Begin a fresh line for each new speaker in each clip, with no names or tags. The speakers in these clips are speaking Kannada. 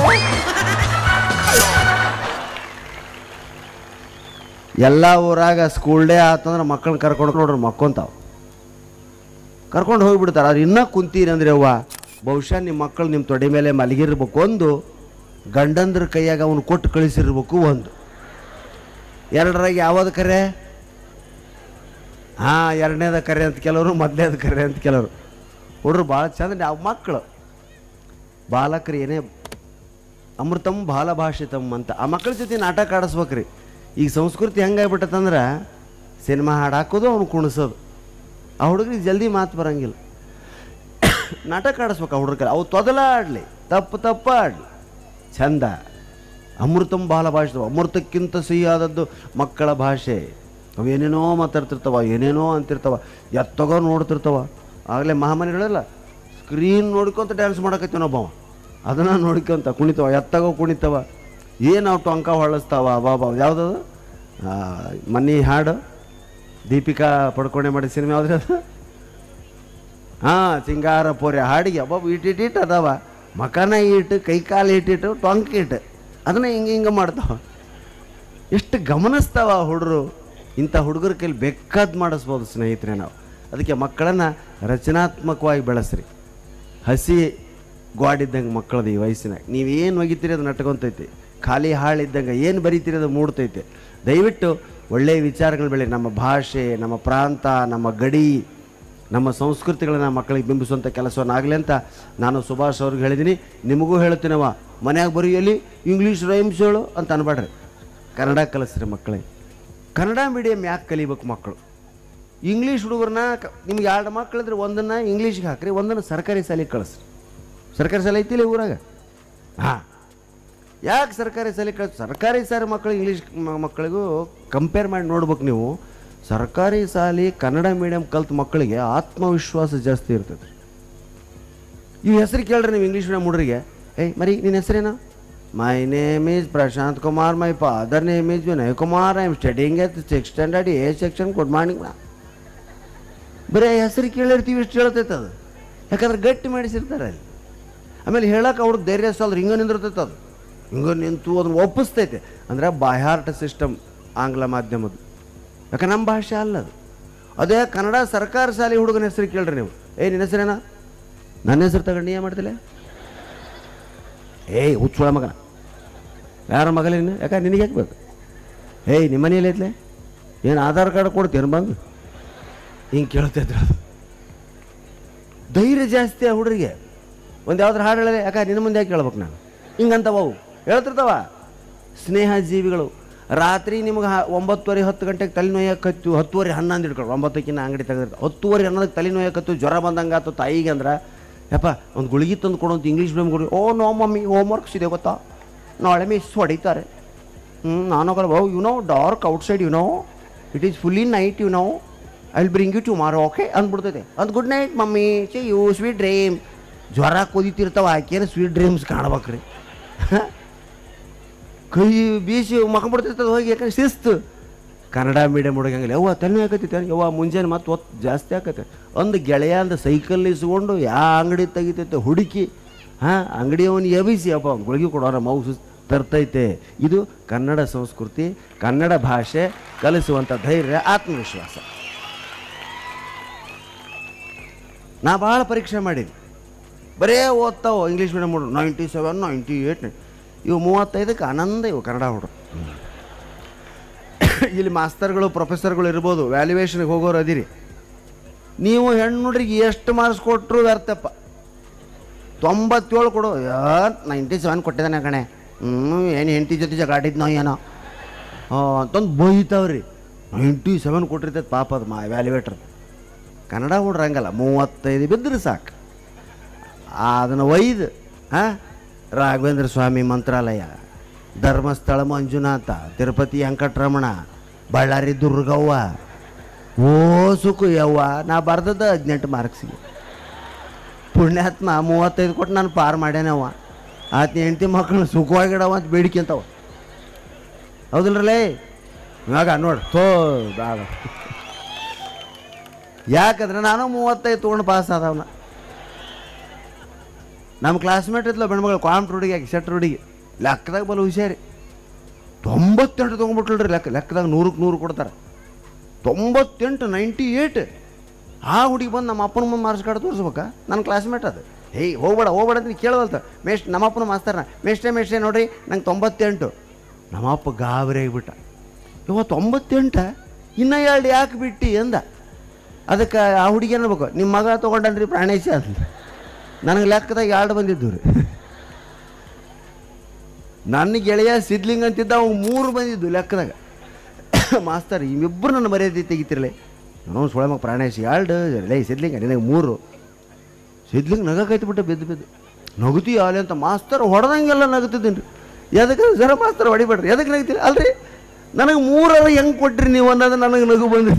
ಎಲ್ಲ ಊರಾಗ ಸ್ಕೂಲ್ ಡೇ ಆತಂದ್ರೆ ಮಕ್ಕಳನ್ನ ಕರ್ಕೊಂಡು ನೋಡ್ರಿ ಮಕ್ಕೊಂತಾವ ಕರ್ಕೊಂಡು ಹೋಗ್ಬಿಡ್ತಾರೆ ಅವ್ರು ಇನ್ನೂ ಕುಂತೀರಿ ಅಂದ್ರೆ ಅವ್ವ ಬಹುಶಃ ನಿಮ್ಮ ಮಕ್ಕಳು ನಿಮ್ಮ ತೊಡೆ ಮೇಲೆ ಮಲಗಿರ್ಬೇಕು ಒಂದು ಗಂಡಂದ್ರ ಕೈಯಾಗ ಅವನು ಕೊಟ್ಟು ಕಳಿಸಿರ್ಬೇಕು ಒಂದು ಎರಡರಾಗ ಯಾವ್ದು ಕರೆ ಹಾಂ ಎರಡನೇದ ಕರೆ ಅಂತ ಕೆಲವರು ಮೊದಲನೇದ ಕರೆ ಅಂತ ಕೆಲವರು ಹುಡ್ರು ಭಾಳ ಚಂದ ಯಾವ ಮಕ್ಕಳು ಬಾಲಕರು ಏನೇ ಅಮೃತಮ್ ಬಾಲ ಭಾಷಿತಮ್ ಅಂತ ಆ ಮಕ್ಕಳ ಜೊತೆ ನಾಟಕ ಆಡಿಸ್ಬೇಕ್ರಿ ಈಗ ಸಂಸ್ಕೃತಿ ಹೆಂಗಾಗ್ಬಿಟ್ಟತಂದ್ರೆ ಸಿನಿಮಾ ಹಾಡು ಹಾಕೋದು ಅವ್ನು ಕುಣಿಸೋದು ಆ ಹುಡುಗರಿಗೆ ಜಲ್ದಿ ಮಾತು ಬರಂಗಿಲ್ಲ ನಾಟಕ ಆಡಿಸ್ಬೇಕು ಆ ಹುಡುಗರ ಅವು ತೊದಲ ಆಡಲಿ ತಪ್ಪು ತಪ್ಪ ಆಡಲಿ ಚಂದ ಅಮೃತಂ ಬಾಲ ಭಾಷೆ ಅಮೃತಕ್ಕಿಂತ ಸಿಹಿಯಾದದ್ದು ಮಕ್ಕಳ ಭಾಷೆ ಅವು ಏನೇನೋ ಮಾತಾಡ್ತಿರ್ತಾವ ಏನೇನೋ ಅಂತಿರ್ತಾವ ಎತ್ತಗೋ ನೋಡ್ತಿರ್ತಾವ ಆಗಲೇ ಮಹಾಮನಿಗಳಲ್ಲ ಸ್ಕ್ರೀನ್ ನೋಡ್ಕೊಂತ ಡ್ಯಾನ್ಸ್ ಮಾಡಕತ್ತೀವಿ ಒಬ್ಬವ ಅದನ್ನು ನೋಡ್ಕೊಂತ ಕುಣಿತಾವ ಎತ್ತಗೋ ಕುಣಿತಾವ ಏನು ಅವು ಟೊಂಕ ಹೊಳಸ್ತಾವ ಬಾಬಾ ಯಾವುದದು ಮನಿ ಹಾಡು ದೀಪಿಕಾ ಪಡ್ಕೊಂಡೆ ಮಾಡಿ ಸಿನಿಮಾ ಯಾವ್ದು ಅದು ಹಾಂ ಸಿಂಗಾರ ಪೋರೆ ಹಾಡಿಗೆ ಒಬ್ಬೊಬ್ಬ ಇಟ್ಟಿಟ್ಟು ಅದಾವ ಮಕನ ಇಟ್ಟು ಕೈ ಕಾಲು ಇಟ್ಟಿಟ್ಟು ಟೊಂಕ ಇಟ್ಟು ಅದನ್ನ ಹಿಂಗೆ ಹಿಂಗೆ ಮಾಡ್ತಾವ ಎಷ್ಟು ಗಮನಿಸ್ತಾವ ಆ ಹುಡುಗರು ಇಂಥ ಹುಡುಗರ ಕೈಲಿ ಬೇಕಾದ್ ಮಾಡಿಸ್ಬೋದು ಸ್ನೇಹಿತರೆ ನಾವು ಅದಕ್ಕೆ ಮಕ್ಕಳನ್ನು ರಚನಾತ್ಮಕವಾಗಿ ಬೆಳೆಸ್ರಿ ಹಸಿ ಗ್ವಾಡಿದ್ದಂಗೆ ಮಕ್ಕಳದು ಈ ವಯಸ್ಸಿನಾಗ ನೀವೇನು ಒಗಿತೀರಿ ಅದು ನಟ್ಕೊಂತೈತಿ ಖಾಲಿ ಹಾಳಿದ್ದಂಗೆ ಏನು ಬರೀತೀರಿ ಅದು ಮೂಡ್ತೈತೆ ದಯವಿಟ್ಟು ಒಳ್ಳೆಯ ವಿಚಾರಗಳು ಬೆಳಿ ನಮ್ಮ ಭಾಷೆ ನಮ್ಮ ಪ್ರಾಂತ ನಮ್ಮ ಗಡಿ ನಮ್ಮ ಸಂಸ್ಕೃತಿಗಳನ್ನ ಮಕ್ಕಳಿಗೆ ಬಿಂಬಿಸುವಂಥ ಕೆಲಸವನ್ನಾಗಲಿ ಅಂತ ನಾನು ಸುಭಾಷ್ ಅವ್ರಿಗೆ ಹೇಳಿದ್ದೀನಿ ನಿಮಗೂ ಹೇಳ್ತೀನವ ಮನ್ಯಾಗ ಬರೆಯಲ್ಲಿ ಇಂಗ್ಲೀಷ್ ರೈಮ್ಸ್ ಹೇಳು ಅಂತ ಅನ್ಬೇಡ್ರಿ ಕನ್ನಡ ಕಲಿಸ್ರಿ ಮಕ್ಕಳಿಗೆ ಕನ್ನಡ ಮೀಡಿಯಮ್ ಯಾಕೆ ಕಲಿಬೇಕು ಮಕ್ಕಳು ಇಂಗ್ಲೀಷ್ ಹುಡುಗರನ್ನ ಕ- ನಿಮ್ಗೆ ಎರಡು ಮಕ್ಕಳಿದ್ರೆ ಒಂದನ್ನು ಇಂಗ್ಲೀಷ್ಗೆ ಹಾಕ್ರಿ ಒಂದನ್ನು ಸರ್ಕಾರಿ ಶಾಲೆಗೆ ಕಳಿಸ್ರಿ ಸರ್ಕಾರಿ ಶಾಲೆ ಐತಿಲ್ಲ ಈ ಊರಾಗ ಹಾಂ ಯಾಕೆ ಸರ್ಕಾರಿ ಶಾಲೆ ಕಳಿಸ್ ಸರ್ಕಾರಿ ಶಾಲೆ ಮಕ್ಕಳು ಇಂಗ್ಲೀಷ್ ಮ- ಮಕ್ಕಳಿಗೂ ಕಂಪೇರ್ ಮಾಡಿ ನೋಡ್ಬೇಕು ನೀವು ಸರ್ಕಾರಿ ಶಾಲೆ ಕನ್ನಡ ಮೀಡಿಯಂ ಕಲ್ತ ಮಕ್ಕಳಿಗೆ ಆತ್ಮವಿಶ್ವಾಸ ಜಾಸ್ತಿ ಇರ್ತದೆ ಇವು ಹೆಸರು ಕೇಳ್ರಿ ನೀವು ಇಂಗ್ಲೀಷ್ ಮೀಡಿಯಂ ಹುಡುಗರಿಗೆ ಏಯ್ ಮರಿ ನಿನ್ನ ಹೆಸರೇನು my name is Prashanth Kumar my father name is Vinay Kumar I am studying at six standard A section good morning ಬರೀ ಹೆಸರು ಕೇಳಿರ್ತೀವಿ ಇಷ್ಟು ಹೇಳ್ತೈತೆ ಅದು ಯಾಕಂದ್ರೆ ಗಟ್ಟಿ ಮಾಡಿಸಿರ್ತಾರೆ ಅಲ್ಲಿ ಆಮೇಲೆ ಹೇಳಕ್ಕೆ ಅವ್ರಿಗೆ ಧೈರ್ಯ ಸಾಲದ್ರೆ ಹಿಂಗೆ ನಿಂದಿರ್ತೈತೆ ಅದು ಹಿಂಗೆ ನಿಂತು ಅದನ್ನು ಒಪ್ಪಿಸ್ತೈತೆ ಅಂದ್ರೆ ಬಾಹ್ಯಾರ್ಟ್ ಸಿಸ್ಟಮ್ ಆಂಗ್ಲ ಮಾಧ್ಯಮದ್ದು ಯಾಕೆ ನಮ್ಮ ಭಾಷೆ ಅಲ್ಲ ಅದು ಅದೇ ಕನ್ನಡ ಸರ್ಕಾರ ಶಾಲೆ ಹುಡುಗನ ಹೆಸರು ಕೇಳ್ರಿ ನೀವು ಏಯ್ ನಿನ್ನ ಹೆಸರೇನ ನನ್ನ ಹೆಸರು ತಗೊಂಡು ಏನು ಮಾಡ್ತಿಲ್ಲ ಏಯ್ ಹುಚ್ಚುಳ ಮಗನ ಯಾರ ಮಗಲ ನೀನು ಯಾಕೆ ನಿನಗೆ ಯಾಕೆ ಬೇಕು ಏಯ್ ನಿಮ್ಮ ಮನೇಲಿ ಐತ್ಲೆ ಏನು ಆಧಾರ್ ಕಾರ್ಡ್ ಕೊಡ್ತೀರ ಬಂದು ಹಿಂಗೆ ಕೇಳ್ತಿದ್ರು ಅದು ಧೈರ್ಯ ಜಾಸ್ತಿ ಆ ಹುಡುಗರಿಗೆ ಒಂದು ಯಾವ್ದಾರು ಹಾಡು ಹೇಳಿದ್ರೆ ಯಾಕೆ ನಿನ್ನ ಮುಂದೆ ಯಾಕೆ ಕೇಳ್ಬೇಕು ನಾನು ಹಿಂಗಂತವ ಅವು ಹೇಳ್ತಿರ್ತಾವ ಸ್ನೇಹ ಜೀವಿಗಳು ರಾತ್ರಿ ನಿಮ್ಗೆ ಹ- ಒಂಬತ್ತುವರೆ ಹತ್ತು ಗಂಟೆಗೆ ತಲೆನೋಯಕ್ಕತ್ತು ಹತ್ತುವರೆ ಹನ್ನೊಂದು ಹಿಡ್ಕೊಂಡು ಒಂಬತ್ತಕ್ಕಿನ್ನ ಅಂಗಡಿ ತೆಗೆದಿರ್ತಾರೆ ಹತ್ತುವರೆ ಹನ್ನೊಂದಕ್ಕೆ ತಲೆನೋಯಕ್ಕತ್ತು ಜ್ವರ ಬಂದಂಗೆ ಆತು ತಾಯಿಗೆ ಅಂದ್ರೆ ಯಪ್ಪ ಒಂದು ಗುಳಿಗೆ ತಂದು ಕೊಡು ಅಂತ ಇಂಗ್ಲೀಷ್ ಮೀಡಿಯಮ್ ಕೊಡಿ oh no mummy home works ಇದೆ ಗೊತ್ತಾ ನಾಳೆ ಮಿಸ್ ಹೊಡಿತಾರೆ ಹ್ಞೂ ನಾನು oh you know dark outside you know it is fully night you know I will bring you tomorrow okay ಅಂದ್ಬಿಡ್ತೈತೆ ಅದು good night mummy see you sweet dream ಜ್ವರ ಕುದಿತಿರ್ತಾವ ಆಕೆನ ಸ್ವೀಟ್ ಡ್ರೀಮ್ಸ್ ಕಾಣ್ಬೇಕ್ರಿ ಕೈ ಬೀಸಿ ಮಕ್ಕೊಂಡ್ಬಿಡ್ತಿರ್ತದೆ ಹೋಗಿ ಯಾಕಂದ್ರೆ ಶಿಸ್ತು ಕನ್ನಡ ಮೀಡಿಯಮ್ ಹುಡುಗಂಗಿಲ್ಲ ಯವ್ವ ತಲೆ ಹಾಕತ್ತೈತೆ ಯವ್ವ ಮುಂಜಾನೆ ಮತ್ತೆ ಒತ್ತು ಜಾಸ್ತಿ ಆಕತ್ತೆ ಒಂದು ಗೆಳೆಯ ಅಂದ ಸೈಕಲ್ ಇಸ್ಕೊಂಡು ಯಾ ಅಂಗಡಿ ತೆಗಿತೈತೆ ಹುಡುಕಿ ಹಾಂ ಅಂಗಡಿಯವನು ಎಬಿಸಿ ಅಪ್ಪ ಅವ್ನು ಗುಳಿಗೆ ಕೊಡೋರ ಮೌಸು ತರ್ತೈತೆ ಇದು ಕನ್ನಡ ಸಂಸ್ಕೃತಿ ಕನ್ನಡ ಭಾಷೆ ಕಲಿಸುವಂಥ ಧೈರ್ಯ ಆತ್ಮವಿಶ್ವಾಸ ನಾ ಭಾಳ ಪರೀಕ್ಷೆ ಮಾಡೀನಿ ಬರೇ ಓದ್ತಾವ ಇಂಗ್ಲೀಷ್ ಮೀಡಿಯಮ್ ಹುಡುಗರು ನೈಂಟಿ ಸೆವೆನ್ ನೈಂಟಿ ಏಯ್ಟ್ ಇವು ಮೂವತ್ತೈದಕ್ಕೆ ಆನಂದ ಇವು ಕನ್ನಡ ಹುಡುಗರು ಇಲ್ಲಿ ಮಾಸ್ತರ್ಗಳು ಪ್ರೊಫೆಸರ್ಗಳು ಇರ್ಬೋದು ವ್ಯಾಲ್ಯೂಯೇಷನ್ಗೆ ಹೋಗೋರು ಅದಿರಿ ನೀವು ಹೆಣ್ಣು ಹುಡ್ರಿಗೆ ಎಷ್ಟು ಮಾರ್ಕ್ಸ್ ಕೊಟ್ಟರು ವ್ಯರ್ಥಪ್ಪ ತೊಂಬತ್ತೇಳು ಕೊಡು ನೈಂಟಿ ಸೆವೆನ್ ಕೊಟ್ಟಿದ್ದಾನೆ ಕಣೆ ಹ್ಞೂ ಏನು ಹೆಂಡತಿ ಜೊತೆ ಜಗಾಡಿದ್ನೋ ಏನೋ ಅಂತಂದು ಬೈತಾವ್ರಿ ನೈಂಟಿ ಸೆವೆನ್ ಕೊಟ್ಟಿರ್ತೈತೆ ಪಾಪ ಅದು ಮಾ ವ್ಯಾಲ್ಯೂಯೇಟ್ರ್ ಕನ್ನಡ ಹುಡ್ರು ಹಂಗಲ್ಲ ಮೂವತ್ತೈದು ಬಿದ್ದರೆ ಸಾಕು ಅದನ್ನು ಒಯ್ದು ಹಾಂ ರಾಘವೇಂದ್ರ ಸ್ವಾಮಿ ಮಂತ್ರಾಲಯ ಧರ್ಮಸ್ಥಳ ಮಂಜುನಾಥ ತಿರುಪತಿ ವೆಂಕಟರಮಣ ಬಳ್ಳಾರಿ ದುರ್ಗವ್ವ ಓ ಸುಖು ಯವ್ವ ನಾ ಬರ್ದದ ಹದಿನೆಂಟು ಮಾರ್ಕ್ಸಿಗೆ ಪುಣ್ಯಾತ್ಮ ಮೂವತ್ತೈದು ಕೊಟ್ಟು ನಾನು ಪಾರ್ ಮಾಡ್ಯಾನವ ಆತ ಹೆಂಡತಿ ಮಕ್ಕಳು ಸುಖವಾಗಿಡವ ಅಂತ ಬೇಡಿಕೆ ಅಂತವ ಹೌದಿಲ್ರಲೇ ಇವಾಗ ನೋಡಿ ತೋ ಬೇಡ ಯಾಕಂದ್ರೆ ನಾನು ಮೂವತ್ತೈದು ತೊಗೊಂಡು ಪಾಸ್ ಆದವನ ನಮ್ಮ ಕ್ಲಾಸ್ಮೇಟ್ ಇದ್ಲ ಬೆಣ್ಮಗಳು ಕ್ವಾಂಟ್ ಹುಡುಗಿ ಆಕಿ ಶೆಟ್ರ್ ಹುಡುಗಿ ಲೆಕ್ಕದಾಗ ಬಲ ಹುಷಾರಿ ತೊಂಬತ್ತೆಂಟು ತೊಗೊಂಬಿಟ್ಲ್ರಿ ಲೆಕ್ಕ ಲೆಕ್ಕದಾಗ ನೂರಕ್ಕೆ ನೂರು ಕೊಡ್ತಾರೆ ತೊಂಬತ್ತೆಂಟು ನೈಂಟಿ ಏಟ್ ಆ ಹುಡುಗಿ ಬಂದು ನಮ್ಮ ಅಪ್ಪನ ಮುಂದೆ ಮಾರ್ಕ್ಸ್ ಕಾರ್ಡ್ ತೋರಿಸ್ಬೇಕಾ ನನ್ನ ಕ್ಲಾಸ್ಮೇಟ್ ಅದು ಹೇಯ್ ಹೋಗ್ಬೇಡ ಹೋಗ್ಬೇಡ ಅಂತ ಕೇಳವಲ್ತ ಮೇಸ್ಟ್ ನಮ್ಮ ಅಪ್ಪನ ಮಾಸ್ತರ್ನ ಮೇಷ್ಟೇ ಮೇಷ್ಟೇ ನೋಡ್ರಿ ನಂಗೆ ತೊಂಬತ್ತೆಂಟು ನಮ್ಮ ಅಪ್ಪ ಗಾಬರಿ ಆಗಿಬಿಟ್ಟ ಇವ ತೊಂಬತ್ತೆಂಟ ಇನ್ನೂ ಎರಡು ಯಾಕೆ ಬಿಟ್ಟು ಅಂದ ಅದಕ್ಕೆ ಆ ಹುಡುಗಿ ಅನ್ಬೇಕು ನಿಮ್ಮ ಮಗ ತೊಗೊಂಡನ್ರಿ ಪ್ರಾಣೇಶ ಅಂತ ನನಗೆ ಲೆಕ್ಕದಾಗ ಎರಡು ಬಂದಿದ್ದು ರೀ ನನ್ನ ಗೆಳೆಯ ಸಿದ್ಲಿಂಗ್ ಅಂತಿದ್ದ ಅವು ಮೂರು ಬಂದಿದ್ದು ಲೆಕ್ಕದಾಗ ಮಾಸ್ತರ್ ಇವಿಬ್ಬರು ನನ್ನ ಮರ್ಯಾದೆ ತೆಗಿತಿರಲಿ ನಾನು ಸುಳೆ ಮಗ ಪ್ರಾಣೇಶ್ ಎರಡು ಲೇ ಸಿದ್ಲಿಂಗ ನಿನಗೆ ಮೂರು ಸಿದ್ಲಿಂಗ್ ನಗಕೈತಿ ಬಿಟ್ಟು ಬಿದ್ದು ಬಿದ್ದು ನಗುತಿ ಆಲೆ ಅಂತ ಮಾಸ್ತರ್ ಹೊಡೆದಂಗೆಲ್ಲ ನಗುತ್ತಿದ್ದೀನಿ ರೀ ಎದಕ್ಕೆ ಜರ ಮಾಸ್ತರ್ ಹೊಡಿಬೇಡ್ರಿ ಎದಕ್ಕೆ ನಗ್ತೀರಿ ಅಲ್ರಿ ನನಗೆ ಮೂರರ ಹೆಂಗೆ ಕೊಟ್ರಿ ನೀವು ಅನ್ನೋದು ನನಗೆ ನಗು ಬಂದ್ರಿ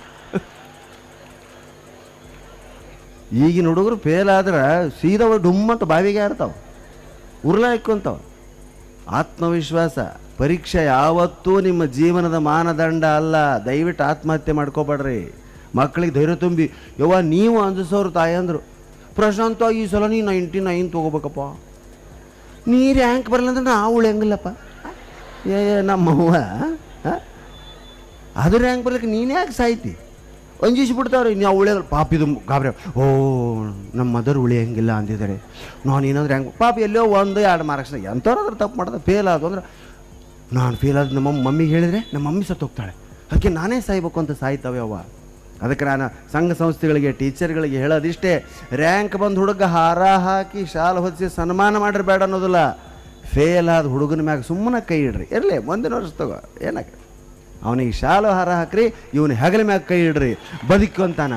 ಈಗಿನ ಹುಡುಗರು ಫೇಲ್ ಆದ್ರೆ ಸೀದಾ ಡುಮ್ಮಂತ ಬಾವಿಗೆ ಆಡ್ತಾವ ಉರ್ಲ ಇಕ್ಕೊಂತಾವ ಆತ್ಮವಿಶ್ವಾಸ ಪರೀಕ್ಷೆ ಯಾವತ್ತೂ ನಿಮ್ಮ ಜೀವನದ ಮಾನದಂಡ ಅಲ್ಲ ದಯವಿಟ್ಟು ಆತ್ಮಹತ್ಯೆ ಮಾಡ್ಕೋಬೇಡ್ರಿ ಮಕ್ಕಳಿಗೆ ಧೈರ್ಯ ತುಂಬಿ ಯವ್ವ ನೀವು ಅಂಜಿಸೋರು ತಾಯಿ ಅಂದರು ಪ್ರಶಾಂತ ಈ ಸಲ ನೀ ನೈಂಟಿ ನೈನ್ ತೊಗೋಬೇಕಪ್ಪ ನೀ ರ್ಯಾಂಕ್ ಬರಲ್ಲ ಅಂದ್ರೆ ನಾವು ಉಳಿಯಂಗಿಲ್ಲಪ್ಪ ಏ ಏ, ನಮ್ಮವ್ವ ಆ? ಅದು ರ್ಯಾಂಕ್ ಬರ್ಲಿಕ್ಕೆ ನೀನು ಯಾಕೆ ಸಾಯ್ತಿ ಅಂಜಿಸಿ ಬಿಡ್ತಾವ್ರಿ ನೀವು ಉಳಿಯಲ್ಲ ಪಾಪ ಇದು ಗಾಬರಿ ಓ ನಮ್ಮ ಮದರ್ ಉಳಿಯಂಗಿಲ್ಲ ಅಂದಿದ್ದಾರೆ ನಾನು ಏನಾದ್ರು ಹೆಂಗೆ ಪಾಪ ಎಲ್ಲೋ ಒಂದು ಎರಡು ಮಾರ್ಕ್ಸ್ ಎಂಥವ್ರಾದ್ರೂ ತಪ್ಪು ಮಾಡ್ದೆ ಫೇಲ್ ಆದ ಅಂದ್ರೆ ನಾನು ಫೇಲ್ ಆದ ನಮ್ಮ ಮಮ್ಮಿಗೆ ಹೇಳಿದ್ರೆ ನಮ್ಮ ಮಮ್ಮಿ ಸತ್ತು ಹೋಗ್ತಾಳೆ ಅದಕ್ಕೆ ನಾನೇ ಸಾಯ್ಬೇಕು ಅಂತ ಸಾಯ್ತವೆ ಅವ್ವ ಅದಕ್ಕೆ ನಾನು ಸಂಘ ಸಂಸ್ಥೆಗಳಿಗೆ ಟೀಚರ್ಗಳಿಗೆ ಹೇಳೋದಿಷ್ಟೇ ರ್ಯಾಂಕ್ ಬಂದು ಹುಡುಗ ಹಾರ ಹಾಕಿ ಶಾಲೆ ಹೊದಿಸಿ ಸನ್ಮಾನ ಮಾಡ್ರಿ ಬೇಡ ಅನ್ನೋದಿಲ್ಲ ಫೇಲ್ ಆದ ಹುಡುಗನ ಮ್ಯಾಗ ಸುಮ್ಮನೆ ಕೈ ಇಡ್ರಿ ಇರಲಿ ಮುಂದಿನ ವರ್ಷ ತಗೋ ಏನಾಗ ಅವನಿಗೆ ಶಾಲು ಹಾರ ಹಾಕ್ರಿ ಇವನು ಹೆಗಲ ಮ್ಯಾಗ ಕೈ ಇಡ್ರಿ ಬದುಕು ಅಂತಾನ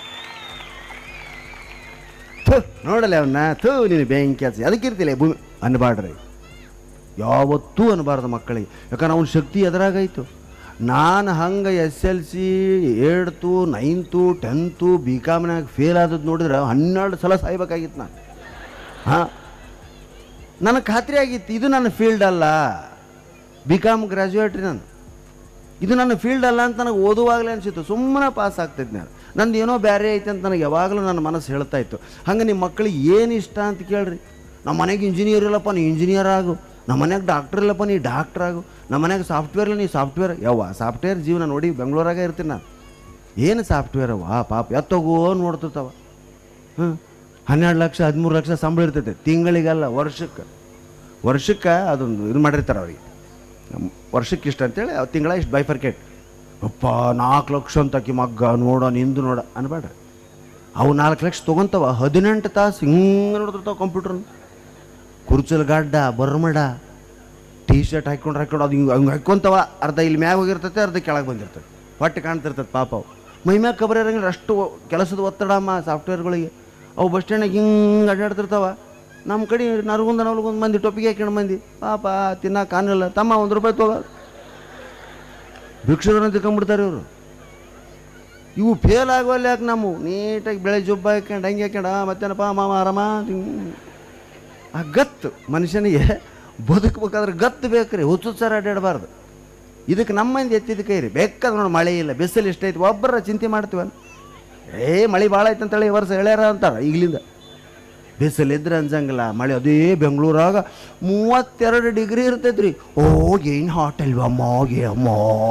ಥು ನೋಡಲ್ಲ ಅವನ್ನ ಥೂ ನೀನು ಬೆಂಕಿ ಹಚ್ಚಿ ಅದಕ್ಕಿರ್ತಿಲ್ಲ ಭೂಮಿ ಅನ್ಬಾಡ್ರಿ ಯಾವತ್ತೂ ಅನ್ಬಾರ್ದು ಮಕ್ಕಳಿಗೆ ಯಾಕಂದ್ರೆ ಅವ್ನ ಶಕ್ತಿ ಎದುರಾಗಾಯ್ತು ನಾನು ಹಂಗೆ S L C eighth ninth tenth B ಕಾಮ್ನಾಗ ಫೇಲ್ ಆದದ್ದು ನೋಡಿದ್ರೆ ಹನ್ನೆರಡು ಸಲ ಸಾಯ್ಬೇಕಾಗಿತ್ತು ನಾನು ಹಾಂ ನನಗೆ ಖಾತ್ರಿ ಆಗಿತ್ತು ಇದು ನನ್ನ ಫೀಲ್ಡ್ ಅಲ್ಲ ಬಿ ಕಾಮ್ ಗ್ರ್ಯಾಜುಯೇಟ್ ರೀ ನಾನು ಇದು ನನ್ನ ಫೀಲ್ಡ್ ಅಲ್ಲ ಅಂತ ನನಗೆ ಓದುವಾಗಲೇ ಅನಿಸಿತ್ತು ಸುಮ್ಮನೆ ಪಾಸ್ ಆಗ್ತಿದ್ದೆ ನಾನು ನಂದು ಏನೋ ಬೇರೆ ಐತೆ ಅಂತ ನನಗೆ ಯಾವಾಗಲೂ ನನ್ನ ಮನಸ್ಸು ಹೇಳ್ತಾ ಇತ್ತು ಹಂಗೆ ನಿಮ್ಮ ಮಕ್ಕಳಿಗೆ ಏನು ಇಷ್ಟ ಅಂತ ಕೇಳ್ರಿ ನಮ್ಮ ಮನೆಗೆ ಇಂಜಿನಿಯರ್ ಇಲ್ಲಪ್ಪ ನೀ ಇಂಜಿನಿಯರ್ ಆಗು ನಮ್ಮ ಮನೆಗೆ ಡಾಕ್ಟರ್ ಇಲ್ಲಪ್ಪ ನೀ ಡಾಕ್ಟರ್ ಆಗು ನಮ್ಮ ಮನೆಗೆ ಸಾಫ್ಟ್ವೇರ್ ಇಲ್ಲ ನೀ ಸಾಫ್ಟ್ವೇರ್ ಯವ್ವ ಸಾಫ್ಟ್ವೇರ್ ಜೀವನ ನೋಡಿ ಬೆಂಗಳೂರಾಗ ಇರ್ತೀನಿ ನಾನು ಏನು ಸಾಫ್ಟ್ವೇರ್ ಅವ್ವ ಪಾಪ ಎತ್ತೋಗೋ ನೋಡ್ತಿರ್ತಾವ ಹ್ಞೂ ಹನ್ನೆರಡು ಲಕ್ಷ ಹದಿಮೂರು ಲಕ್ಷ ಸಂಬಳ ಇರ್ತೈತೆ ತಿಂಗಳಿಗಲ್ಲ ವರ್ಷಕ್ಕೆ ವರ್ಷಕ್ಕೆ ಅದೊಂದು ಇದು ಮಾಡಿರ್ತಾರೆ ಅವ್ರಿಗೆ ವರ್ಷಕ್ಕೆ ಇಷ್ಟ ಅಂತೇಳಿ ಅವ್ರು ತಿಂಗಳ ಇಷ್ಟು ಬೈಫರ್ಕೇಟ್ ಅಪ್ಪ ನಾಲ್ಕು ಲಕ್ಷ ಅಂತ ಆಕಿ ಮಗ್ಗ ನೋಡೋ ನಿಂದು ನೋಡ ಅನ್ಬೇಡ್ರಿ ಅವು ನಾಲ್ಕು ಲಕ್ಷ ತೊಗೊಂತಾವ ಹದಿನೆಂಟು ತಾಸು ಹಿಂಗೆ ನೋಡ್ತಿರ್ತಾವ ಕಂಪ್ಯೂಟ್ರ್ ಕುರ್ಚಲ್ ಗಡ್ಡ ಬರ್ಮಡ ಟೀ ಶರ್ಟ್ ಹಾಕ್ಕೊಂಡು ಹಾಕ್ಕೊಂಡು ಅದು ಹಿಂಗೆ ಹಂಗೆ ಹಾಕ್ಕೊಂತಾವ ಅರ್ಧ ಇಲ್ಲಿ ಮ್ಯಾಗ ಹೋಗಿರ್ತೈತೆ ಅರ್ಧ ಕೆಳಗೆ ಬಂದಿರ್ತೈತೆ ಹೊಟ್ಟೆ ಕಾಣ್ತಿರ್ತೈತೆ ಪಾಪ ಅವು ಮೈ ಮ್ಯಾಗ ಕಬರ್ ಇರಂಗಿಲ್ಲ ಅಷ್ಟು ಕೆಲಸದ ಒತ್ತಡ ಅಮ್ಮ ಸಾಫ್ಟ್ವೇರ್ಗಳಿಗೆ ಅವು ಬಸ್ ಸ್ಟ್ಯಾಂಡಿಗೆ ಹಿಂಗೆ ಅಡ್ಡಾಡ್ತಿರ್ತಾವ ನಮ್ಮ ಕಡೆ ನರಗುಂದ ನವಲಗೊಂದು ಮಂದಿ ಟೊಪ್ಪಿಗೆ ಹಾಕ್ಕೊಂಡು ಮಂದಿ ಪಾಪ ತಿನ್ನಕ್ಕೆ ಕಾಣಿಲ್ಲ ತಮ್ಮ ಒಂದು ರೂಪಾಯಿ ತಗೋ ಭಿಕ್ಷುರನ್ನ ತಿಳ್ಕೊಂಬಿಡ್ತಾರೆ ಇವರು ಇವು ಫೇಲ್ ಆಗೋಲ್ಲ ಯಾಕೆ ನಮ್ಮ ನೀಟಾಗಿ ಬೆಳೆ ಜೊಬ್ಬ ಹಾಕ್ಯಂಡು ಹಂಗೆ ಹಾಕ್ಯಂಡು ಆ, ಮತ್ತೇನಪ್ಪ ಮಾಮ ಆರಾಮ ಹಿಂಗ್. ಆ ಗತ್ತು ಮನುಷ್ಯನಿಗೆ ಬದುಕಬೇಕಾದ್ರೆ ಗತ್ತು ಬೇಕ್ರಿ ಹುಚ್ಚುತ್ಸಾರ ಅಡ್ಡಾಡಬಾರ್ದು ಇದಕ್ಕೆ ನಮ್ಮ ಮಂದಿ ಎತ್ತಿದ ಕೈ ರೀ ಬೇಕಾದ್ರೆ ನೋಡಿ ಮಳೆ ಇಲ್ಲ ಬಿಸಿಲು ಎಷ್ಟೈತಿ ಒಬ್ಬರ ಚಿಂತೆ ಮಾಡ್ತೀವ ಏ ಮಳೆ ಭಾಳ ಐತೆ ಅಂತೇಳಿ ಈ ವರ್ಷ ಹೇಳ್ಯಾರ ಅಂತಾರೆ ಈಗಲಿಂದ ಬಿಸಿಲು ಇದ್ರೆ ಅನ್ಸಂಗಿಲ್ಲ ಮಳೆ ಅದೇ ಬೆಂಗಳೂರಾಗ ಮೂವತ್ತೆರಡು ಡಿಗ್ರಿ ಇರ್ತೈತೆ ರೀ ಓ ಏನು ಹಾಟ್ ಅಲ್ವಾ ಅಮ್ಮ ಏ ಅಮ್ಮ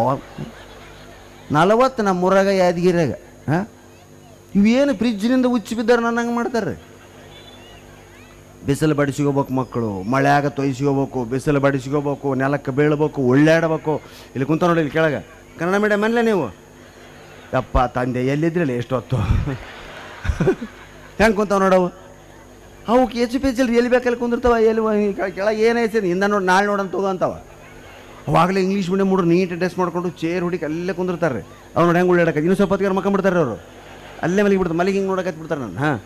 ನಲವತ್ತು ನಮ್ಮ ಊರಾಗ ಯಾದಗಿರಿಯಾಗ ಹಾಂ ಇವೇನು ಫ್ರಿಜ್ನಿಂದ ಉಚ್ಚಿ ಬಿದ್ದಾರೆ ನನ್ನಂಗೆ ಮಾಡ್ತಾರೆ ಬಿಸಿಲು ಬಡಿಸಿಗೋಬೇಕು ಮಕ್ಕಳು ಮಳೆಯಾಗ ತೊಯ್ಸಿಗೋಬೇಕು ಬಿಸಿಲು ಬಡಿಸಿಗೋಬೇಕು ನೆಲಕ್ಕೆ ಬೀಳ್ಬೇಕು ಒಳ್ಳಾಡಬೇಕು ಇಲ್ಲಿ ಕುಂತ ನೋಡಿ ಇಲ್ಲಿ ಕೆಳಗೆ ಕನ್ನಡ ಮೀಡಿಯಮ್ ಅಲ್ಲೇ ನೀವು ಯಪ್ಪ ತಂದೆ ಎಲ್ಲಿದ್ರಲ್ಲ ಎಷ್ಟೊತ್ತು ಹೆಂಗೆ ಕುಂತಾವ ನೋಡವು ಅವಕ್ಕೆ ಹೆಚ್ಚು ಪೇಜಲ್ಲಿ ಎಲ್ಲಿ ಬೇಕಲ್ಲಿ ಕುಂದಿರ್ತಾವ ಎಲ್ಲಿ ವ- ಕೆಳಗೆ ಏನೈತೆ ಹಿಂದ ನೋಡಿ ನಾಳೆ ನೋಡಂತ ತಗೋ ಅಂತಾವ ಅವಾಗಲೇ ಇಂಗ್ಲೀಷ್ ಮೀಡಿಯಮ್ ಹುಡುಗ್ರು ನೀಟ್ ಡ್ರೆಸ್ ಮಾಡ್ಕೊಂಡು ಚೇರ್ ಹುಡುಕಿ ಅಲ್ಲೇ ಕುಂದಿರ್ತಾರೆ ರೀ ಅವ್ರು ನೋಡಿ ಹೆಂಗೆ ಉಳ್ಳಾಡಕ್ಕೆ ಇನ್ನೂ ಸ್ವಲ್ಪ ಹೊತ್ತಿಗೆ ಮಕ್ಕಂಬಿಡ್ತಾರೆ ಅವರು ಅಲ್ಲೇ ಮಲಗಿ ಬಿಡ್ತಾರೆ ಮಲಗಿ ಹಿಂಗೆ ನೋಡಕ್ಕೆ ಬಿಡ್ತಾರೆ ನಾನು ಹಾಂ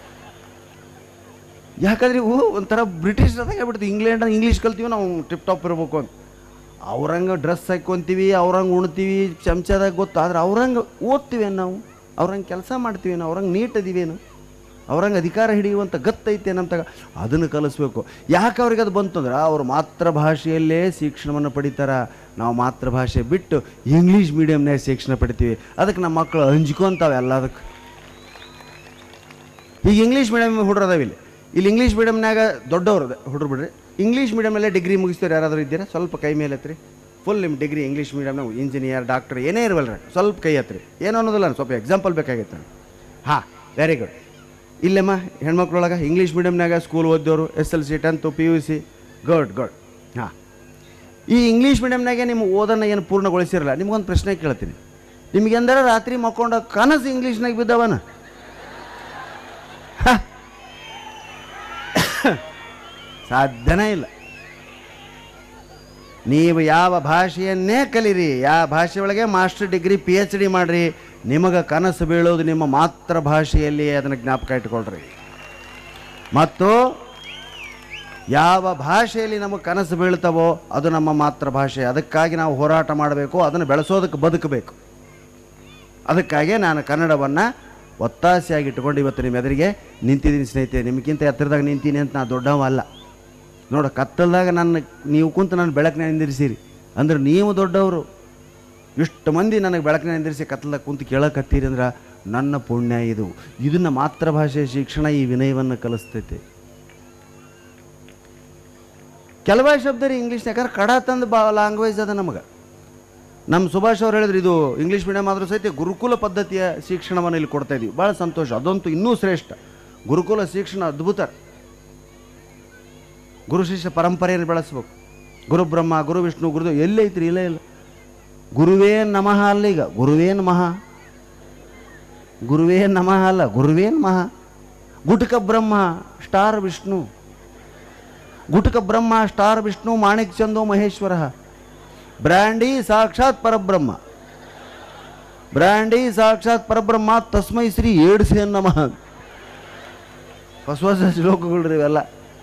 ಯಾಕಂದ್ರೆ ಇವು ಒಂಥರ ಬ್ರಿಟಿಷ್ ಬಿಡ್ತೀವಿ ಇಂಗ್ಲೆಂಡ್ ಇಂಗ್ಲೀಷ್ ಕಲ್ತೀವಿ ನಾವು ಟಿಪ್ ಟಾಪ್ ಇರಬೇಕು ಅಂತ ಅವ್ರಂಗೆ ಡ್ರೆಸ್ ಹಾಕ್ಕೊಂತೀವಿ ಅವ್ರಂಗೆ ಉಣ್ತೀವಿ ಚಮಚದಾಗ ಗೊತ್ತು ಆದ್ರೆ ಅವ್ರಂಗೆ ಓದ್ತೀವಿ ನಾವು ಅವ್ರಂಗೆ ಕೆಲಸ ಮಾಡ್ತೀವಿ ನಾವು ಅವ್ರಂಗೆ ನೀಟ್ ಅದೀವೇನು ಅವ್ರಂಗೆ ಅಧಿಕಾರ ಹಿಡಿಯುವಂಥ ಗತ್ತೈತೆ ನಮ್ತಾಗ ಅದನ್ನು ಕಲಿಸ್ಬೇಕು ಯಾಕೆ ಅವ್ರಿಗೆ ಅದು ಬಂತಂದ್ರೆ ಅವ್ರ ಮಾತೃಭಾಷೆಯಲ್ಲೇ ಶಿಕ್ಷಣವನ್ನು ಪಡಿತಾರ ನಾವು ಮಾತೃಭಾಷೆ ಬಿಟ್ಟು ಇಂಗ್ಲೀಷ್ ಮೀಡಿಯಮ್ನಾಗ ಶಿಕ್ಷಣ ಪಡಿತೀವಿ ಅದಕ್ಕೆ ನಮ್ಮ ಮಕ್ಕಳು ಹಂಚ್ಕೊಂತಾವೆ ಎಲ್ಲದಕ್ಕೆ ಈಗ ಇಂಗ್ಲೀಷ್ ಮೀಡಿಯಮ್ ಹುಡ್ರದಾವ ಇಲ್ಲಿ ಇಲ್ಲಿ ಇಂಗ್ಲೀಷ್ ಮೀಡಿಯಮ್ನಾಗ ದೊಡ್ಡವರು ಹುಡುಗ್ರು ಬಿಡ್ರಿ ಇಂಗ್ಲೀಷ್ ಮೀಡಿಯಮಲ್ಲೇ ಡಿಗ್ರಿ ಮುಗಿಸ್ತವ್ರು ಯಾರಾದರೂ ಇದ್ದೀರಾ ಸ್ವಲ್ಪ ಕೈ ಮೇಲೆ ಹತ್ರಿ ಫುಲ್ ನಿಮ್ಮ ಡಿಗ್ರಿ ಇಂಗ್ಲೀಷ್ ಮೀಡಿಯಮ್ನಾಗ ಇಂಜಿನಿಯರ್ ಡಾಕ್ಟರ್ ಏನೇ ಇರವಲ್ರಿ ಸ್ವಲ್ಪ ಕೈ ಹತ್ರಿ ಏನು ಅನ್ನೋದಿಲ್ಲ ಸ್ವಲ್ಪ ಎಕ್ಸಾಂಪಲ್ ಬೇಕಾಗಿತ್ತು ನನಗೆ ಹಾಂ ವೆರಿ ಗುಡ್ ಇಲ್ಲೆಮ್ಮ ಹೆಣ್ಮಕ್ಳೊಳಗೆ ಇಂಗ್ಲೀಷ್ ಮೀಡಿಯಮ್ನಾಗ ಸ್ಕೂಲ್ ಓದೋರು S L C tenth P U C good good ಹಾಂ ಈ ಇಂಗ್ಲೀಷ್ ಮೀಡಿಯಮ್ನಾಗೆ ನಿಮ್ಮ ಓದನ್ನು ಏನು ಪೂರ್ಣಗೊಳಿಸಿರಲ್ಲ ನಿಮ್ಗೊಂದು ಪ್ರಶ್ನೆ ಕೇಳ್ತೀನಿ ನಿಮ್ಗೆ ಎಂದರೆ ರಾತ್ರಿ ಮಕ್ಕೊಂಡ ಕನಸು ಇಂಗ್ಲೀಷ್ನಾಗ ಬಿದ್ದವನ ಹ. ಸಾಧ್ಯನೇ ಇಲ್ಲ ನೀವು ಯಾವ ಭಾಷೆಯನ್ನೇ ಕಲೀರಿ ಯಾವ ಭಾಷೆ ಒಳಗೆ master degree P H D ಮಾಡಿರಿ ನಿಮಗೆ ಕನಸು ಬೀಳೋದು ನಿಮ್ಮ ಮಾತೃ ಭಾಷೆಯಲ್ಲಿ ಅದನ್ನು ಜ್ಞಾಪಕ ಇಟ್ಕೊಳ್ರಿ ಮತ್ತು ಯಾವ ಭಾಷೆಯಲ್ಲಿ ನಮಗೆ ಕನಸು ಬೀಳ್ತವೋ ಅದು ನಮ್ಮ ಮಾತೃಭಾಷೆ ಅದಕ್ಕಾಗಿ ನಾವು ಹೋರಾಟ ಮಾಡಬೇಕು ಅದನ್ನು ಬೆಳೆಸೋದಕ್ಕೆ ಬದುಕಬೇಕು ಅದಕ್ಕಾಗಿ ನಾನು ಕನ್ನಡವನ್ನು ಒತ್ತಾಸೆಯಾಗಿ ಇಟ್ಕೊಂಡು ಇವತ್ತು ನಿಮ್ಮ ಎದುರಿಗೆ ನಿಂತಿದ್ದೀನಿ ಸ್ನೇಹಿತರೆ ನಿಮಗಿಂತ ಎತ್ತರದಾಗ ನಿಂತೀನಿ ಅಂತ ನಾನು ದೊಡ್ಡವ ಅಲ್ಲ ನೋಡ ಕತ್ತಲ್ದಾಗ ನನ್ನ ನೀವು ಕುಂತು ನನ್ನ ಬೆಳಕಿನ ನಿಂದಿರಿಸಿರಿ ಅಂದ್ರೆ ನೀವು ದೊಡ್ಡವರು ಇಷ್ಟು ಮಂದಿ ನನಗೆ ಬೆಳಕಿನ ನಿಂದಿರಿಸಿ ಕತ್ತಲ್ದಾಗ ಕುಂತು ಕೇಳಕತ್ತೀರಿ ಅಂದ್ರೆ ನನ್ನ ಪುಣ್ಯ ಇದು ಇದನ್ನು ಮಾತೃಭಾಷೆ ಶಿಕ್ಷಣ ಈ ವಿನಯವನ್ನು ಕಲಿಸ್ತೈತೆ ಕೆಲವೇ ಶಬ್ದ ರೀ ಇಂಗ್ಲೀಷ್ ಯಾಕಂದ್ರೆ ಕಡ ತಂದು ಬಾ ಲ್ಯಾಂಗ್ವೇಜ್ ಅದ ನಮಗೆ ನಮ್ಮ ಸುಭಾಷ್ ಅವ್ರು ಹೇಳಿದ್ರು ಇದು ಇಂಗ್ಲೀಷ್ ಮೀಡಿಯಮ್ ಆದರೂ ಸಹಿತ ಗುರುಕುಲ ಪದ್ಧತಿಯ ಶಿಕ್ಷಣವನ್ನು ಇಲ್ಲಿ ಕೊಡ್ತಾ ಇದೀವಿ ಭಾಳ ಸಂತೋಷ ಅದಂತೂ ಇನ್ನೂ ಶ್ರೇಷ್ಠ ಗುರುಕುಲ ಶಿಕ್ಷಣ ಅದ್ಭುತ ಗುರು ಶಿಷ್ಯ ಪರಂಪರೆಯನ್ನು ಬೆಳೆಸ್ಬೇಕು ಗುರು ಬ್ರಹ್ಮ ಗುರು ವಿಷ್ಣು ಗುರುದೇವ್ ಎಲ್ಲೈತ್ರಿ ಇಲ್ಲೇ ಇಲ್ಲ ಗುರುವೇ ನಮಃ ಅಲ್ಲ ಈಗ ಗುರುವೇ ನಮಃ ಗುರುವೇ ನಮಃ ಅಲ್ಲ ಗುರುವೇ ನಮಃ gutka Brahma star Vishnu gutka Brahma star Vishnu Manikchand Maheshwara brandy ಸಾಕ್ಷಾತ್ ಪರಬ್ರಹ್ಮ ಬ್ರ್ಯಾಂಡಿ ಸಾಕ್ಷಾತ್ ಪರಬ್ರಹ್ಮ ತಸ್ಮೈ ಶ್ರೀ ಏಡ್ಸೆ ನಮಃ ಹೊಸ ಹೊಸ ಶ್ಲೋಕಗಳ್ರಿ ಇವೆಲ್ಲ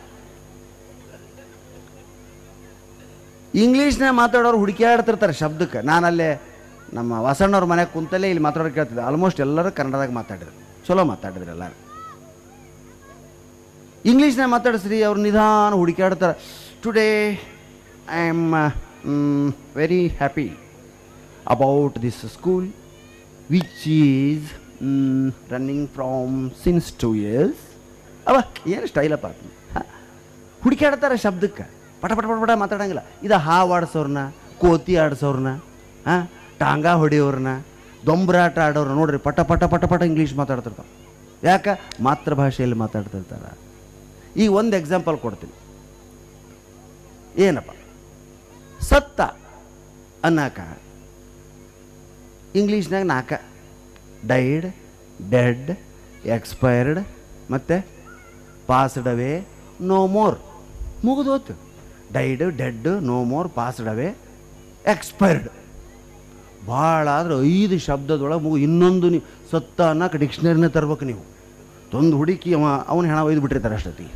ಇಂಗ್ಲೀಷ್ನಾಗ ಮಾತಾಡೋರು ಹುಡುಕ್ಯಾಡ್ತಿರ್ತಾರೆ ಶಬ್ದಕ್ಕೆ ನಾನಲ್ಲೇ ನಮ್ಮ ವಾಸಣ್ಣವ್ರ ಮನೆಗೆ ಕುಂತಲ್ಲೇ ಇಲ್ಲಿ ಮಾತಾಡೋರು ಕೇಳ್ತಿದ್ದೆ ಆಲ್ಮೋಸ್ಟ್ ಎಲ್ಲರೂ ಕನ್ನಡದಾಗ ಮಾತಾಡಿದ್ರು ಚಲೋ ಮಾತಾಡಿದ್ರು ಎಲ್ಲರೂ ಇಂಗ್ಲೀಷ್ನಾಗ ಮಾತಾಡಿಸ್ರಿ ಅವ್ರು ನಿಧಾನ ಹುಡುಕ್ಯಾಡ್ತಾರೆ today I am very happy about this school which is running from since two years ಅವ ಏನು ಸ್ಟೈಲಪ್ಪ ಹುಡುಕ್ಯಾಡ್ತಾರೆ ಶಬ್ದಕ್ಕೆ ಪಟ ಪಟ ಪಟ ಪಟ ಮಾತಾಡಂಗಿಲ್ಲ ಇದು ಹಾವು ಆಡ್ಸೋರ್ನ ಕೋತಿ ಆಡ್ಸೋರ್ನ ಹಾಂ ಟಾಂಗ ಹೊಡಿಯೋರ್ನ ದೊಂಬ್ರಾಟ ಆಡೋರು ನೋಡ್ರಿ ಪಟ ಪಟ ಪಟ ಪಟ ಇಂಗ್ಲೀಷ್ ಮಾತಾಡ್ತಿರ್ತಾರೆ ಯಾಕೆ ಮಾತೃಭಾಷೆಯಲ್ಲಿ ಮಾತಾಡ್ತಿರ್ತಾರೆ ಈಗ ಒಂದು ಎಕ್ಸಾಂಪಲ್ ಕೊಡ್ತೀನಿ ಏನಪ್ಪ ಸತ್ತ ಅನ್ನಾಕ ಇಂಗ್ಲೀಷ್ನಾಗ ನಾಲ್ಕ ಡೈಡ್ ಡೆಡ್ ಎಕ್ಸ್ಪೈರ್ಡ್ ಮತ್ತು ಪಾಸ್ಡ್ ಅವೇ ನೋ ಮೋರ್ ಮುಗಿದೋತು died dead no more passed away expired ಭಾಳ ಆದ್ರೆ ಐದು ಶಬ್ದದೊಳಗೆ ಮುಗು ಇನ್ನೊಂದು ನೀವು ಸತ್ತ ಅನ್ನಕ್ಕೆ ಡಿಕ್ಷನರಿನೇ ತರ್ಬೇಕು ನೀವು ತಂದು ಹುಡುಕಿ ಅವ ಅವನ ಹೆಣ ಒಯ್ದು ಬಿಟ್ಟಿರ್ತಾರೆ ಅಷ್ಟೊತ್ತಿಗೆ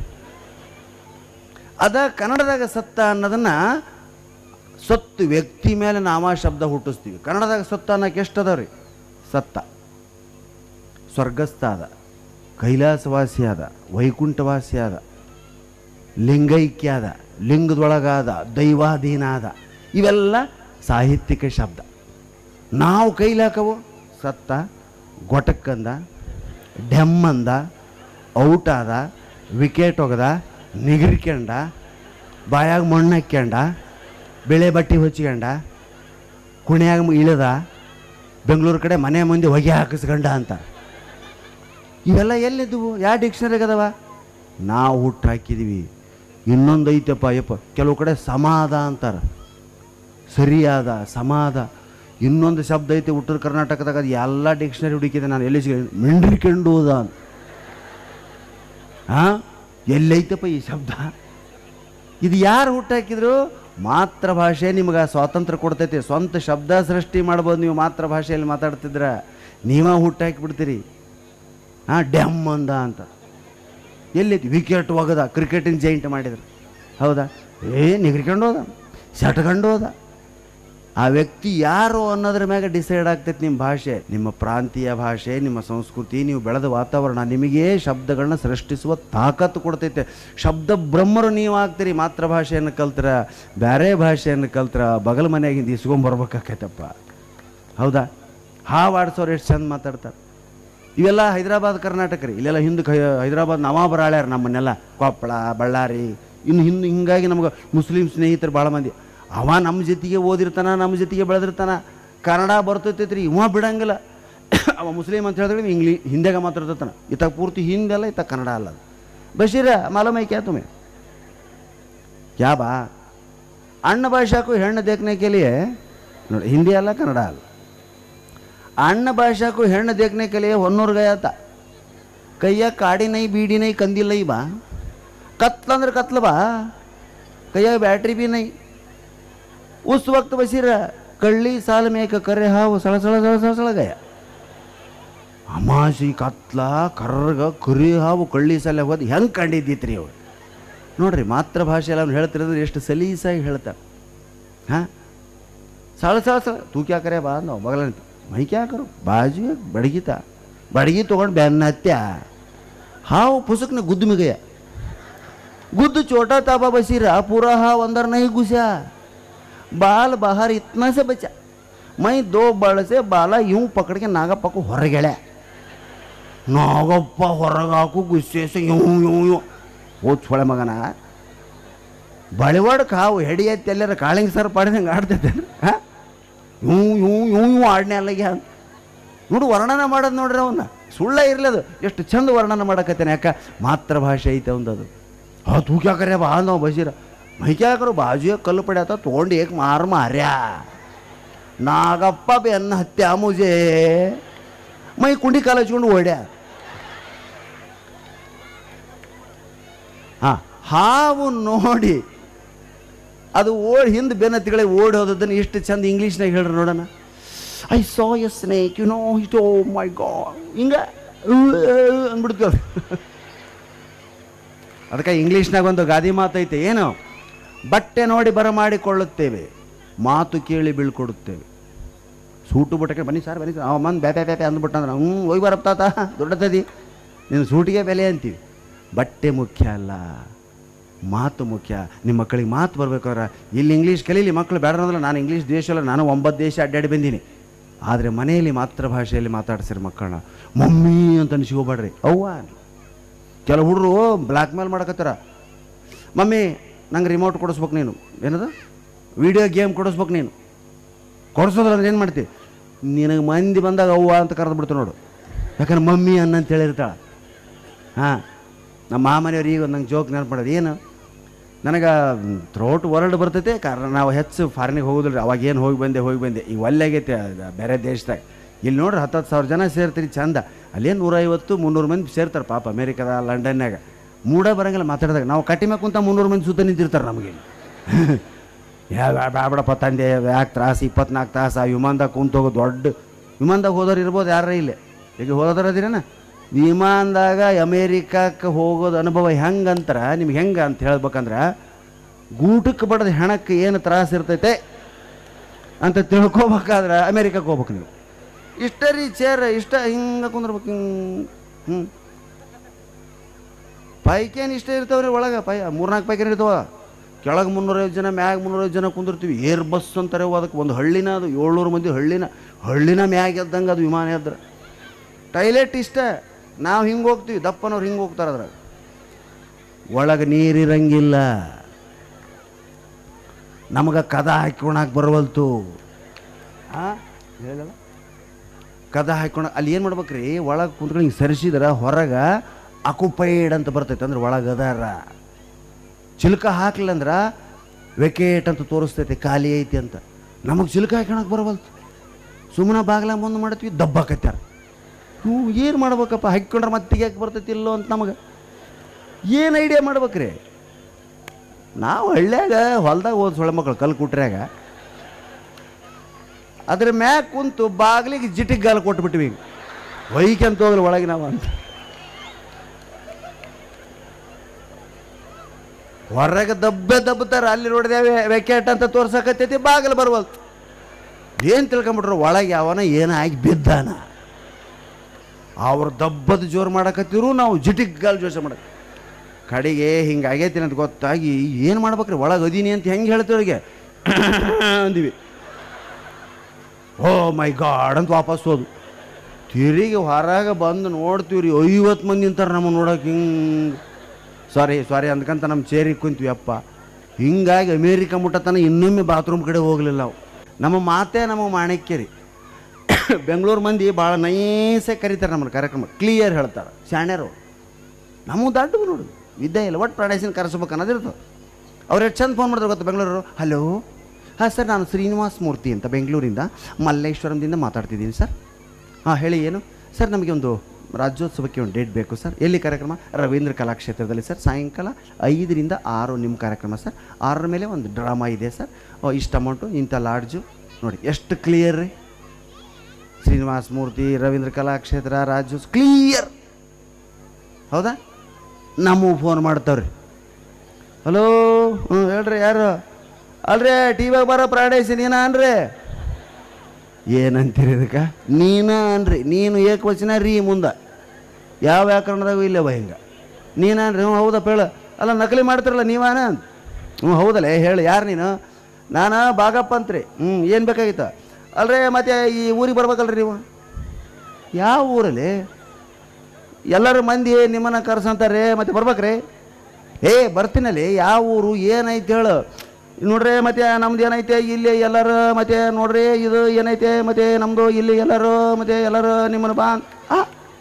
ಅದ ಕನ್ನಡದಾಗ ಸತ್ತ ಅನ್ನೋದನ್ನು ಸತ್ತು ವ್ಯಕ್ತಿ ಮೇಲೆ ನಾಮ ಶಬ್ದ ಹುಟ್ಟಿಸ್ತೀವಿ ಕನ್ನಡದಾಗ ಸತ್ತ ಅನ್ನಕ್ಕೆ ಎಷ್ಟು ಅದಾವ ರೀ ಸತ್ತ ಸ್ವರ್ಗಸ್ಥ ಆದ ಕೈಲಾಸವಾಸಿ ಆದ ವೈಕುಂಠವಾಸಿ ಆದ ಲಿಂಗೈಕ್ಯ ಆದ ಲಿಂಗದೊಳಗಾದ ದೈವಾಧೀನ ಆದ ಇವೆಲ್ಲ ಸಾಹಿತ್ಯಿಕ ಶಬ್ದ ನಾವು ಕೈಲಾಕವು ಸತ್ತ ಗೊಟಕ್ಕಂದ ಡೆಮ್ಮಂದ ಔಟ್ ಆದ ವಿಕೆಟ್ ಒಗದ ನಿಗರ್ಕ್ಯಂಡ ಬಾಯಾಗ ಮಣ್ಣು ಹಾಕ್ಯಂಡ ಬೆಳೆ ಬಟ್ಟೆ ಹೊಚ್ಕೊಂಡ ಕುಣಿಯಾಗ ಇಳಿದ ಬೆಂಗಳೂರು ಕಡೆ ಮನೆ ಮುಂದೆ ಹೊಗೆ ಹಾಕಿಸ್ಕೊಂಡ ಅಂತ ಇವೆಲ್ಲ ಎಲ್ಲಿದ್ದವು ಯಾವ ಡಿಕ್ಷನರಿಗೆ ಅದಾವ ನಾವು ಹುಟ್ಟು ಹಾಕಿದೀವಿ ಇನ್ನೊಂದು ಐತಪ್ಪ ಯಪ್ಪ ಕೆಲವು ಕಡೆ ಸಮಾಧ ಅಂತಾರೆ ಸರಿಯಾದ ಸಮಾಧ ಇನ್ನೊಂದು ಶಬ್ದ ಐತೆ ಉತ್ತರ ಕರ್ನಾಟಕದಾಗ ಅದು ಎಲ್ಲ ಡಿಕ್ಷನರಿ ಹುಡುಕಿದೆ ನಾನು ಎಲ್ಲಿ ಸಿಗ ಮಿಂಡ್ರಿಕೆಂಡುವುದ ಅಂತ ಹಾಂ ಎಲ್ಲೈತಪ್ಪ ಈ ಶಬ್ದ ಇದು ಯಾರು ಹುಟ್ಟಾಕಿದ್ರು ಮಾತೃಭಾಷೆ ನಿಮಗೆ ಆ ಸ್ವಾತಂತ್ರ್ಯ ಕೊಡ್ತೈತಿ ಸ್ವಂತ ಶಬ್ದ ಸೃಷ್ಟಿ ಮಾಡ್ಬೋದು ನೀವು ಮಾತೃಭಾಷೆಯಲ್ಲಿ ಮಾತಾಡ್ತಿದ್ರ ನೀವೇ ಹುಟ್ಟಾಕಿಬಿಡ್ತೀರಿ ಹಾಂ ಡ್ಯಾಮ್ ಅಂದ ಅಂತ ಎಲ್ಲೈತಿ ವಿಕೆಟ್ ಒಗದ ಕ್ರಿಕೆಟಿನ ಜೈಂಟ್ ಮಾಡಿದ್ರು ಹೌದಾ ಏ ನಿಗ್ರಿಕೊಂಡು ಹೋದ ಸೆಟ್ಕೊಂಡು ಹೋದ ಆ ವ್ಯಕ್ತಿ ಯಾರು ಅನ್ನೋದ್ರ ಮ್ಯಾಗ ಡಿಸೈಡ್ ಆಗ್ತೈತಿ ನಿಮ್ಮ ಭಾಷೆ ನಿಮ್ಮ ಪ್ರಾಂತೀಯ ಭಾಷೆ ನಿಮ್ಮ ಸಂಸ್ಕೃತಿ ನೀವು ಬೆಳೆದ ವಾತಾವರಣ ನಿಮಗೇ ಶಬ್ದಗಳನ್ನ ಸೃಷ್ಟಿಸುವ ತಾಕತ್ತು ಕೊಡ್ತೈತೆ ಶಬ್ದ ಬ್ರಹ್ಮರು ನೀವು ಆಗ್ತೀರಿ ಮಾತೃಭಾಷೆಯನ್ನು ಕಲ್ತ್ರ ಬೇರೆ ಭಾಷೆಯನ್ನು ಕಲ್ತ್ರ ಬಗಲ ಮನೆಯಾಗಿಂದ ಇಸ್ಕೊಂಬರ್ಬೇಕಾಕೈತಪ್ಪ ಹೌದಾ ಹಾವು ಆಡ್ಸೋರು ಎಷ್ಟು ಚಂದ ಮಾತಾಡ್ತಾರೆ ಇವೆಲ್ಲ ಹೈದರಾಬಾದ್ ಕರ್ನಾಟಕ ರೀ ಇಲ್ಲೆಲ್ಲ ಹಿಂದೆ ಕೈ ಹೈದರಾಬಾದ್ ನವಾಬರ ಆಳ್ಯಾರ ನಮ್ಮನ್ನೆಲ್ಲ ಕೊಪ್ಪಳ ಬಳ್ಳಾರಿ ಇನ್ನು ಹಿಂದೆ ಹಿಂಗಾಗಿ ನಮ್ಗೆ ಮುಸ್ಲಿಂ ಸ್ನೇಹಿತರು ಭಾಳ ಮಂದಿ ಅವ ನಮ್ಮ ಜೊತೆಗೆ ಓದಿರ್ತಾನ ನಮ್ಮ ಜೊತೆಗೆ ಬೆಳೆದಿರ್ತಾನ ಕನ್ನಡ ಬರ್ತೈತೈತಿ ರೀ ಇವ ಬಿಡಂಗಿಲ್ಲ ಅವ ಮುಸ್ಲಿಂ ಅಂತ ಹೇಳಿದ್ರೆ ಇಂಗ್ಲೀ ಹಿಂದಿಯಾಗ ಮಾತಾಡ್ತಾನ ಇತ್ತ ಪೂರ್ತಿ ಹಿಂದೆಲ್ಲ ಇತ್ತ ಕನ್ನಡ ಅಲ್ಲ ಅದು ಬಶೀರ ಮಾಲೂಮ್ है क्या तुम्हें क्या बा अन्न भाषा को ಹೆಣ್ಣು देखने के लिए ನೋಡಿ ಹಿಂದಿ ಅಲ್ಲ ಕನ್ನಡ ಅಲ್ಲ अन्न भाषा को ಹೆಣ್ಣು देखने के लिए ಹೊನ್ನೂರು गया था ಕೈಯ ಕಾಡಿ ನೈ ಬೀಡಿ ನೈ ಕಂದಿಲ್ಲ ನೈ ಬಾ ಕತ್ಲ ಅಂದ್ರೆ ಕತ್ಲ ಬಾ ಕೈಯಾಗ ಬ್ಯಾಟ್ರಿ ಬಿ ನೈ उस वक्त बसीर कಳ್ಳಿ साल में एक करे ಹಾವು ಸಳ ಸಳ ಸಳ ಸಳ ಸಳ ಗಯ ಅಮಾಸಿ ಕತ್ಲ ಕರ್ರಗ ಕುರಿ ಹಾವು ಕಳ್ಳಿ ಸಾಲ ಹೋದ್ ಹೆಂಗೆ ಕಂಡಿದ್ದಿತ್ರಿ ಅವ್ರು ನೋಡ್ರಿ ಮಾತೃಭಾಷೆ ಎಲ್ಲ ಅವ್ನು ಹೇಳ್ತಿರೋದ್ರೆ ಎಷ್ಟು ಸಲೀಸಾಗಿ ಹೇಳ್ತಾರೆ ಹಾಂ ಸಳ ಸಳ ಸಳ ತೂ ಕ್ಯಾ ಕರೆ ಬಾ ನಾವು ಬಗಲ ಮೈ ಕ್ಯಾ ಕರು ಬಾಜು ಬಡಗಿತ ಬಡಗಿ ತೊಗೊಂಡು ಬೆನ್ನ ಹತ್ಯ ಹಾವು ಪುಸಕ್ನ ಗುದ್ದು ಮಿಗಯ गुद्द छोटा ताबा बसीरा पूरा हाव अंदर नहीं घुसा बाल बाहर इतना से बचा मैं दो बड़ से बाला यूं पकड़ के नागप्ಪ को ಹೊರಗೆಳೆ ನಾಗಪ್ಪ ಹೊರಗಾಕು ಗುಸ್ಸೆ ಸೆ ಯೂಂ ಯೂಂ ಯೂಂ ಓದ್ ಸೊಳೆ ಮಗನ ಬಳಿವಾಡಕ್ಕೆ ಹಾವು ಹೆಡಿ ಎತ್ತಿ ಎಲ್ಲಾರ ಕಾಳಿಂಗ್ ಸರ್ ಪಾಡಿದಂಗೆ ಆಡ್ತೈತೆ ಹಾಂ ಯೂಂ ಯೂಂ ಯೂಂ ಯೂಂ ಆಡ್ನೆ ಅಲ್ಲಿಗೆ ನೋಡು ವರ್ಣನ ಮಾಡೋದು ನೋಡ್ರಿ ಅವನ್ನ ಸುಳ್ಳ ಇರ್ಲದು ಎಷ್ಟು ಚಂದ ವರ್ಣನ ಮಾಡಕತ್ತೇನೆ ಯಾಕ ಮಾತೃಭಾಷೆ ಐತೆ ಅವಂದದು हा तू क्या करे बा ना बशीर मैं क्या करू बाजू कल पड्या आता तोंड एक मार मार्या नागप्पा बेन्न हत्या मुझे मग कुंडी कालचिಕೊಂಡು ಓಡ್ಯಾ ಹಾ ಹಾವು ನೋಡಿ ಅದು ಓಡಿ ಹಿಂದೆ ಬೆನ್ನತ್ತಿಗಳೇ ಓಡಿ ಹೋದದ್ದನ್ನು ಎಷ್ಟು ಚಂದ ಇಂಗ್ಲೀಷ್ನಾಗ ಹೇಳ್ರಿ ನೋಡೋಣ I saw a snake you know it oh my God ಹಿಂಗ ಅಂದ್ಬಿಡ್ತೀವಿ ಅದಕ್ಕೆ ಇಂಗ್ಲೀಷ್ನಾಗ ಒಂದು ಗಾದಿ ಮಾತೈತೆ ಏನು ಬಟ್ಟೆ ನೋಡಿ ಬರಮಾಡಿಕೊಳ್ಳುತ್ತೇವೆ ಮಾತು ಕೇಳಿ ಬೀಳ್ಕೊಡುತ್ತೇವೆ ಸೂಟು ಬುಟ್ಟಕ್ಕೆ ಬನ್ನಿ ಸರ್ ಬನ್ನಿ ಸರ್ ಅವ ಮಂದು ಬ್ಯಾಪೆ ಬ್ಯಾಪೆ ಅಂದ್ಬಿಟ್ಟಂದ್ರೆ ಹ್ಞೂ ಹೋಗಿ ಬರಪ್ತಾತ ದೊಡ್ಡತದಿ ನೀನು ಸೂಟಿಗೆ ಬೆಲೆ ಅಂತೀವಿ ಬಟ್ಟೆ ಮುಖ್ಯ ಅಲ್ಲ ಮಾತು ಮುಖ್ಯ ನಿಮ್ಮ ಮಕ್ಕಳಿಗೆ ಮಾತು ಬರ್ಬೇಕಾದ್ರೆ ಇಲ್ಲಿ ಇಂಗ್ಲೀಷ್ ಕಲೀಲಿ ಮಕ್ಕಳು ಬೇಡ ಅನ್ನೋದಿಲ್ಲ ನಾನು ಇಂಗ್ಲೀಷ್ ದೇಶ ಅಲ್ಲ ನಾನು ಒಂಬತ್ತು ದೇಶ ಅಡ್ಡಾಡಿ ಬಂದೀನಿ ಆದರೆ ಮನೆಯಲ್ಲಿ ಮಾತೃಭಾಷೆಯಲ್ಲಿ ಮಾತಾಡ್ಸಿರಿ ಮಕ್ಕಳನ್ನ ಮಮ್ಮಿ ಅಂತ ಅನಿಸ್ಕೋಬೇಡ್ರಿ ಅವ್ವ ಅನ್ರಿ. ಕೆಲವು ಹುಡುಗರು ಬ್ಲ್ಯಾಕ್ ಮೇಲ್ ಮಾಡಕತ್ತಾರ ಮಮ್ಮಿ ನಂಗೆ ರಿಮೋಟ್ ಕೊಡಿಸ್ಬೇಕು ನೀನು ಏನದು ವಿಡಿಯೋ ಗೇಮ್ ಕೊಡಿಸ್ಬೇಕು ನೀನು ಕೊಡಿಸೋದ್ರ ಅಂದ್ರೆ ಏನು ಮಾಡ್ತಿ ನಿನಗೆ ಮಂದಿ ಬಂದಾಗ ಅವ್ವ ಅಂತ ಕರೆದು ಬಿಡ್ತು ನೋಡು ಯಾಕಂದ್ರೆ ಮಮ್ಮಿ ಅನ್ನಂತ ಹೇಳಿರ್ತಾಳೆ ಹಾಂ ನಮ್ಮ ಮಾಮನೆಯವ್ರು ಈಗ ನಂಗೆ ಜೋಕ್ ನೆನಪು ಮಾಡೋದು ಏನು ನನಗೆ ಥ್ರೋಟ್ ವರ್ಲ್ಡ್ ಬರ್ತೈತೆ ಕಾರಣ ನಾವು ಹೆಚ್ಚು ಫಾರಿನಿಗೆ ಹೋಗೋದಿಲ್ಲ ರೀ ಅವಾಗ ಏನು ಹೋಗಿ ಬಂದೆ ಹೋಗಿ ಬಂದೆ ಈಗ ಒಲ್ಲಾಗೈತೆ ಅದು ಬೇರೆ ದೇಶದಾಗ ಇಲ್ಲಿ ನೋಡ್ರಿ ಹತ್ತತ್ತು ಸಾವಿರ ಜನ ಸೇರ್ತೀರಿ ಚಂದ ಅಲ್ಲೇನು ನೂರೈವತ್ತು ಮುನ್ನೂರು ಮಂದಿ ಸೇರ್ತಾರೆ ಪಾಪ ಅಮೇರಿಕದ ಲಂಡನ್ನಾಗ ಮೂಡ ಬರಂಗಿಲ್ಲ ಮಾತಾಡಿದಾಗ ನಾವು ಕಟ್ಟಿ ಮ್ಯಾಗ ಕುಂತ ಮುನ್ನೂರು ಮಂದಿ ಸುತ್ತ ನಿಂತಿರ್ತಾರೆ ನಮಗೆ ಯಾವ ಬ್ಯಾಡಪ್ಪ ತಂದೆ ಯಾಕೆ ತ್ರಾಸು ಇಪ್ಪತ್ನಾಲ್ಕು ತಾಸು ಆ ವಿಮಾನದಾಗ ಕುಂತ ಹೋಗೋ ದೊಡ್ಡ ವಿಮಾನದಾಗ ಹೋದವ್ರು ಇರ್ಬೋದು ಯಾರ ಇಲ್ಲಿ ಈಗ ಹೋದವ್ರು ಅದಿರೇನ ವಿಮಾನದಾಗ ಅಮೇರಿಕಕ್ಕೆ ಹೋಗೋದು ಅನುಭವ ಹೆಂಗಂತಾರ ನಿಮ್ಗೆ ಹೆಂಗೆ ಅಂತ ಹೇಳ್ಬೇಕಂದ್ರೆ ಗೂಟಕ್ಕೆ ಬಡದ ಹೆಣಕ್ಕೆ ಏನು ತ್ರಾಸ ಇರ್ತೈತೆ ಅಂತ ತಿಳ್ಕೊಬೇಕಾದ್ರೆ ಅಮೇರಿಕಕ್ಕೆ ಹೋಗ್ಬೇಕು ನೀವು ಇಷ್ಟ ರೀ ಚೇರ್ ಇಷ್ಟ ಹಿಂಗೆ ಕುಂದ್ರಬೇಕು ಹಿಂಗೆ ಹ್ಞೂ ಪೈಕೇನು ಇಷ್ಟ ಇರ್ತಾವ್ರಿ ಒಳಗೆ ಪೈ ಮೂರ್ನಾಲ್ಕು ಪೈಕೇನು ಇರ್ತಾವ ಕೆಳಗೆ ಮುನ್ನೂರೈವತ್ತು ಜನ ಮ್ಯಾಗ ಮುನ್ನೂರೈವತ್ತು ಜನ ಕುಂದಿರ್ತೀವಿ ಏರ್ ಬಸ್ ಅಂತಾರೆ ಅವು ಅದಕ್ಕೆ ಒಂದು ಹಳ್ಳಿನ ಅದು ಏಳ್ನೂರು ಮಂದಿ ಹಳ್ಳಿನ ಹಳ್ಳಿನ ಮ್ಯಾಗ ಎದ್ದಂಗೆ ಅದು ವಿಮಾನ ಎದ್ರೆ ಟೈಲೆಟ್ ಇಷ್ಟ ನಾವು ಹಿಂಗೆ ಹೋಗ್ತೀವಿ ದಪ್ಪನವ್ರು ಹಿಂಗೆ ಹೋಗ್ತಾರೆ ಅದ್ರಾಗ ಒಳಗೆ ನೀರಿರಂಗಿಲ್ಲ ನಮಗೆ ಕದ ಹಾಕ್ಕೊಳಕ್ಕೆ ಬರವಲ್ತು ಹಾಂ ಹೇಳಿಲ್ಲ ಕದ ಹಾಕ್ಕೊಂಡು ಅಲ್ಲಿ ಏನು ಮಾಡ್ಬೇಕ್ರಿ ಒಳಗೆ ಕುಂತ್ಕೊಂಡು ಹಿಂಗೆ ಸರಿಸಿದ್ರೆ ಹೊರಗೆ ಅಕುಪೈಡ್ ಅಂತ ಬರ್ತೈತೆ ಅಂದ್ರೆ ಒಳಗೆ ಅದಾರ ಚಿಲ್ಕ ಹಾಕ್ಲಿಲ್ಲ ಅಂದ್ರೆ ವೆಕೇಟ್ ಅಂತ ತೋರಿಸ್ತೈತೆ ಖಾಲಿ ಐತಿ ಅಂತ ನಮಗೆ ಚಿಲ್ಕ ಹಾಕ್ಕೊಳಕ್ಕೆ ಬರವಲ್ತು ಸುಮ್ಮನೆ ಬಾಗ್ಲ ಮುಂದೆ ಮಾಡ್ತೀವಿ ದಬ್ಬಾಕತ್ಯಾರ ಹ್ಞೂ ಏನು ಮಾಡ್ಬೇಕಪ್ಪ ಹಾಕ್ಕೊಂಡ್ರೆ ಮತ್ತೆ ತೆಗಿಯಕ್ಕೆ ಬರ್ತೈತಿ ಇಲ್ಲೋ ಅಂತ ನಮಗೆ ಏನು ಐಡಿಯಾ ಮಾಡ್ಬೇಕ್ರಿ ನಾವು ಹಳ್ಳ್ಯಾಗ ಹೊಲ್ದಾಗ ಹೋದ್ ಸೊಳ್ಳೆ ಮಕ್ಕಳು ಕಲ್ಲು ಕುಟ್ರ್ಯಾಗ ಅದ್ರ ಮ್ಯಾಗ ಕುಂತು ಬಾಗಿಲಿಗೆ ಜಿಟಿಗೆ ಗಾಲ ಕೊಟ್ಬಿಟ್ವಿ ಈಗ ಒಯ್ಕಂತ ಹೋಗ್ರಿ ಒಳಗೆ ನಾವು ಅಂತ ಹೊರಗೆ ದಬ್ಬೆ ದಬ್ಬತಾರ ಅಲ್ಲಿ ನೋಡಿದೇವೆ ವೆಕೆಟ್ ಅಂತ ತೋರ್ಸಕತ್ತೈತಿ ಬಾಗಿಲು ಬರ್ವಲ್ತು ಏನು ತಿಳ್ಕೊಂಬಿಟ್ರು ಒಳಗೆ ಅವನ ಏನೋ ಆಗಿ ಬಿದ್ದಾನ ಅವ್ರು ದಬ್ಬದ ಜೋರು ಮಾಡಕತ್ತಿರು ನಾವು ಜಿಟಿಗ್ ಗಾಲ್ ಜೋಶ ಮಾಡಕ್ ಕಡೆಗೆ ಹಿಂಗೆ ಆಗೈತಿ ಅಂತ ಗೊತ್ತಾಗಿ ಏನು ಮಾಡ್ಬೇಕ್ರಿ ಒಳಗೆ ಅದೀನಿ ಅಂತ ಹೆಂಗೆ ಹೇಳ್ತೀವ್ರಿಗೆ ಅಂದಿವಿ ಓ ಮೈ ಗಾಡ್ ಅಂತ ವಾಪಸ್ ಹೋದು ತಿರುಗಿ ಹೊರಗೆ ಬಂದು ನೋಡ್ತೀವಿ ರೀ ಐವತ್ತು ಮಂದಿ ನಿಂತಾರೆ ನಮ್ಮ ನೋಡೋಕೆ ಹಿಂಗೆ ಸಾರಿ ಸಾರಿ ಅಂದ್ಕಂತ ನಮ್ಮ ಚೇರಿಗೆ ಕುಂತೀವಿ ಅಪ್ಪ ಹಿಂಗಾಗಿ ಅಮೇರಿಕ ಮುಟ್ಟತನ ಇನ್ನೊಮ್ಮೆ ಬಾತ್ರೂಮ್ ಕಡೆ ಹೋಗಲಿಲ್ಲ ನಾವು ನಮ್ಮ ಮಾತೇ ನಮಗೆ ಮಾಣಿಕ್ಯ ರೀ ಬೆಂಗಳೂರು ಮಂದಿ ಭಾಳ ನೈಸಾಗಿ ಕರೀತಾರೆ ನಮ್ಮನ್ನು ಕಾರ್ಯಕ್ರಮ ಕ್ಲಿಯರ್ ಹೇಳ್ತಾರೆ ಶಾಣ್ಯರು ನಮಗೆ ದಡ್ಡ ನೋಡು ವಿದ್ಯೆ ಇಲ್ಲ ಒಟ್ಟು ಪ್ರಾಣೇಶನ್ ಕರೆಸ್ಬೇಕು ಅನ್ನೋದಿರ್ತದೆ ಅವ್ರು ಎಷ್ಟು ಚಂದ ಫೋನ್ ಮಾಡ್ತಾರೆ ಗೊತ್ತಾ ಬೆಂಗಳೂರು ಹಲೋ ಹಾಂ ಸರ್ ನಾನು ಶ್ರೀನಿವಾಸ್ ಮೂರ್ತಿ ಅಂತ ಬೆಂಗಳೂರಿಂದ ಮಲ್ಲೇಶ್ವರಂದಿಂದ ಮಾತಾಡ್ತಿದ್ದೀನಿ ಸರ್ ಹಾಂ ಹೇಳಿ ಏನು ಸರ್ ನಮಗೆ ಒಂದು ರಾಜ್ಯೋತ್ಸವಕ್ಕೆ ಒಂದು ಡೇಟ್ ಬೇಕು ಸರ್ ಎಲ್ಲಿ ಕಾರ್ಯಕ್ರಮ ರವೀಂದ್ರ ಕಲಾಕ್ಷೇತ್ರದಲ್ಲಿ ಸರ್ ಸಾಯಂಕಾಲ ಐದರಿಂದ ಆರು ನಿಮ್ಮ ಕಾರ್ಯಕ್ರಮ ಸರ್ ಆರರ ಮೇಲೆ ಒಂದು ಡ್ರಾಮಾ ಇದೆ ಸರ್ ಓ, ಇಷ್ಟು ಅಮೌಂಟು ಇಂಥ ಲಾಡ್ಜು ನೋಡಿ ಎಷ್ಟು ಕ್ಲಿಯರ್ ರೀ ಶ್ರೀನಿವಾಸ್ ಮೂರ್ತಿ ರವೀಂದ್ರ ಕಲಾಕ್ಷೇತ್ರ ರಾಜು ಕ್ಲಿಯರ್ ಹೌದಾ ನಮಗೆ ಫೋನ್ ಮಾಡ್ತಾವ್ರಿ ಹಲೋ ಹ್ಞೂ ಹೇಳ್ರಿ ಯಾರು ಅಲ್ರಿ ಟಿ ವಿಯಾಗ ಬರೋ ಪ್ರಾಣೇಶ್ ನೀನ ಅನ್ರಿ ಏನಂತೀರಿ ಇದಕ್ಕೆ ನೀನ ಅನ್ರಿ ನೀನು ಏಕವಚನ ರೀ ಮುಂದೆ ಯಾವ ವ್ಯಾಕರಣದಾಗೂ ಇಲ್ಲವ ಹಿಂಗೆ ನೀನ ಅನ್ರಿ ಹ್ಞೂ ಹೌದಪ್ಪ ಹೇಳು ಅಲ್ಲ ನಕಲಿ ಮಾಡ್ತಿರಲ್ಲ ನೀವಾನ ಹ್ಞೂ ಹೌದಲ್ಲ ಏ, ಹೇಳು ಯಾರು ನೀನು ನಾನು ಬಾಗಪ್ಪ ಅಂತ್ರಿ ಹ್ಞೂ ಏನು ಬೇಕಾಗಿತ್ತು ಅಲ್ರಿ ಮತ್ತೆ ಈ ಊರಿಗೆ ಬರ್ಬೇಕಲ್ರಿ ನೀವು ಯಾವ ಊರಲ್ಲಿ ಎಲ್ಲರ ಮಂದಿ ನಿಮ್ಮನ್ನ ಕರ್ಸಂತಾರೆ ಮತ್ತೆ ಬರ್ಬೇಕ್ರಿ ಏ ಬರ್ತೀನಲ್ಲಿ ಯಾವ ಊರು ಏನೈತೆ ಹೇಳು ನೋಡ್ರಿ ಮತ್ತೆ ನಮ್ದು ಏನೈತೆ ಇಲ್ಲಿ ಎಲ್ಲರೂ ಮತ್ತೆ ನೋಡ್ರಿ ಇದು ಏನೈತೆ ಮತ್ತೆ ನಮ್ಮದು ಇಲ್ಲಿ ಎಲ್ಲರೂ ಮತ್ತೆ ಎಲ್ಲರೂ ನಿಮ್ಮನ್ನು ಬಾ ಆ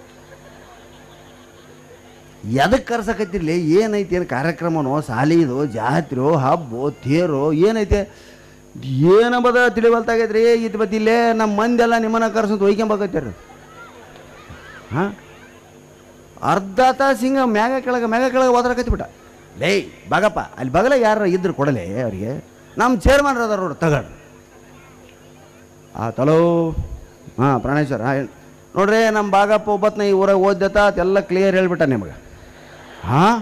ಎದಕ್ಕೆ ಕರ್ಸಕತ್ತಿರ್ಲಿ ಏನೈತಿ ಏನು ಕಾರ್ಯಕ್ರಮನೋ ಸಾಲಿದು ಜಾತ್ರೆಯೋ ಹಬ್ಬೋ ತೇರೋ ಏನೈತೆ ಏನಂಬದ ತಿಳಿವಲ್ತಾಗೈತ್ರಿ ಇದು ಬತ್ತಿ ಇಲ್ಲೇ ನಮ್ಮ ಮಂದೆಲ್ಲ ನಿಮ್ಮನ್ನ ಕರ್ಸಂತ ಒಯ್ಕೊಂಬಕತ್ತೀರಿ ಹಾಂ ಅರ್ಧ ತಾಸು ಹಿಂಗೆ ಮ್ಯಾಗ ಕೆಳಗೆ ಮ್ಯಾಗ ಕೆಳಗೆ ಓದ್ರಕತ್ತಿ ಬಿಟ್ಟ ಲೇ ಬಾಗಪ್ಪ ಅಲ್ಲಿ ಬಗಲ ಯಾರು ಇದ್ರು ಕೊಡಲೆ ಅವರಿಗೆ ನಮ್ಮ ಚೇರ್ಮನ್ ಅದಾರ ನೋಡು ತಗೊಳ್ರಿ ಆತಲೋ ಹಾಂ ಪ್ರಾಣೇಶ್ವರ ಹಾಂ ನೋಡ್ರಿ ನಮ್ಮ ಬಾಗಪ್ಪ ಒಬ್ಬತ್ನ ಈ ಊರಾಗ ಓದ್ದತ ಅದೆಲ್ಲ ಕ್ಲಿಯರ್ ಹೇಳ್ಬಿಟ್ಟ ನಿಮಗೆ ಹಾಂ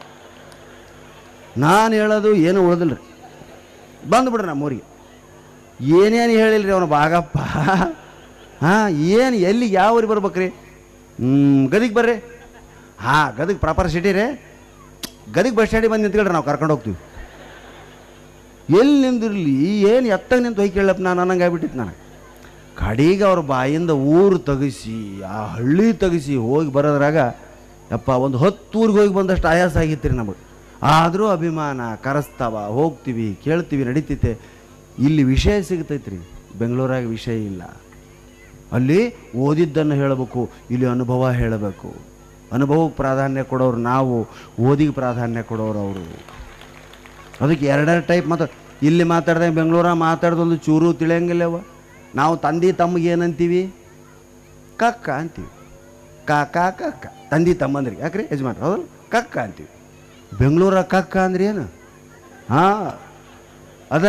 ನಾನು ಹೇಳೋದು ಏನು ಉಳ್ದಿಲ್ಲ ರೀ ಬಂದುಬಿಡ್ರಿ ನಮ್ಮ ಊರಿಗೆ ಏನೇನು ಹೇಳಿಲ್ರಿ ಅವನು ಬಾಗಪ್ಪ ಹಾಂ ಏನು ಎಲ್ಲಿ ಯಾವ ಊರಿಗೆ ಬರ್ಬೇಕ್ರಿ ಹ್ಞೂ ಗದಿಗೆ ಬರ್ರಿ ಹಾಂ ಗದಗ ಪ್ರಾಪರ್ ಸಿಟಿ ರೀ ಗದಗ ಬಸ್ ಸ್ಟ್ಯಾಂಡಿಗೆ ಬಂದು ನಿಂತ್ಕೊಳ್ರಿ ನಾವು ಕರ್ಕೊಂಡು ಹೋಗ್ತೀವಿ ಎಲ್ಲಿ ನಿಂದಿರಲಿ ಏನು ಎತ್ತಾಗ ನಿಂತು ಹೋಗಿ ಕೇಳಪ್ಪ ನಾನು ಅನ್ನಂಗೆ ಆಗ್ಬಿಟ್ಟಿತ್ತು ನನಗೆ ಕಡೆಗೆ ಅವ್ರ ಬಾಯಿಂದ ಊರು ತೆಗಿಸಿ ಆ ಹಳ್ಳಿ ತೆಗಿಸಿ ಹೋಗಿ ಬರೋದ್ರಾಗ ಯಪ್ಪ ಒಂದು ಹತ್ತು ಊರಿಗೆ ಹೋಗಿ ಬಂದಷ್ಟು ಆಯಾಸ ಆಗಿತ್ತು ರೀ ನಮಗೆ ಆದರೂ ಅಭಿಮಾನ ಕರೆಸ್ತಾವ ಹೋಗ್ತೀವಿ ಕೇಳ್ತೀವಿ ನಡೀತೈತೆ ಇಲ್ಲಿ ವಿಷಯ ಸಿಗ್ತೈತೆ ರೀ ಬೆಂಗಳೂರಾಗ ವಿಷಯ ಇಲ್ಲ ಅಲ್ಲಿ ಓದಿದ್ದನ್ನು ಹೇಳಬೇಕು ಇಲ್ಲಿ ಅನುಭವ ಹೇಳಬೇಕು ಅನುಭವಕ್ಕೆ ಪ್ರಾಧಾನ್ಯ ಕೊಡೋರು ನಾವು ಓದಿಗೆ ಪ್ರಾಧಾನ್ಯ ಕೊಡೋರು ಅವರು ಅದಕ್ಕೆ ಎರಡೆರಡು ಟೈಪ್ ಮಾತು ಇಲ್ಲಿ ಮಾತಾಡ್ದಾಗ ಬೆಂಗಳೂರ ಮಾತಾಡ್ದೊಂದು ಚೂರು ತಿಳಿಯಂಗಿಲ್ಲವ ನಾವು ತಂದೆ ತಮ್ಮಗೆ ಏನಂತೀವಿ ಕಕ್ಕ ಅಂತೀವಿ ಕಾಕ ಕಕ್ಕ ತಂದೆ ತಮ್ಮಂದ್ರಿಗೆ ಯಾಕ್ರಿ ಯಜಮಾನ್ರು ಹೌದಲ್ಲ ಕಕ್ಕ ಅಂತೀವಿ ಬೆಂಗಳೂರ ಕಕ್ಕ ಅಂದ್ರೆ ಏನು ಹಾಂ ಅದ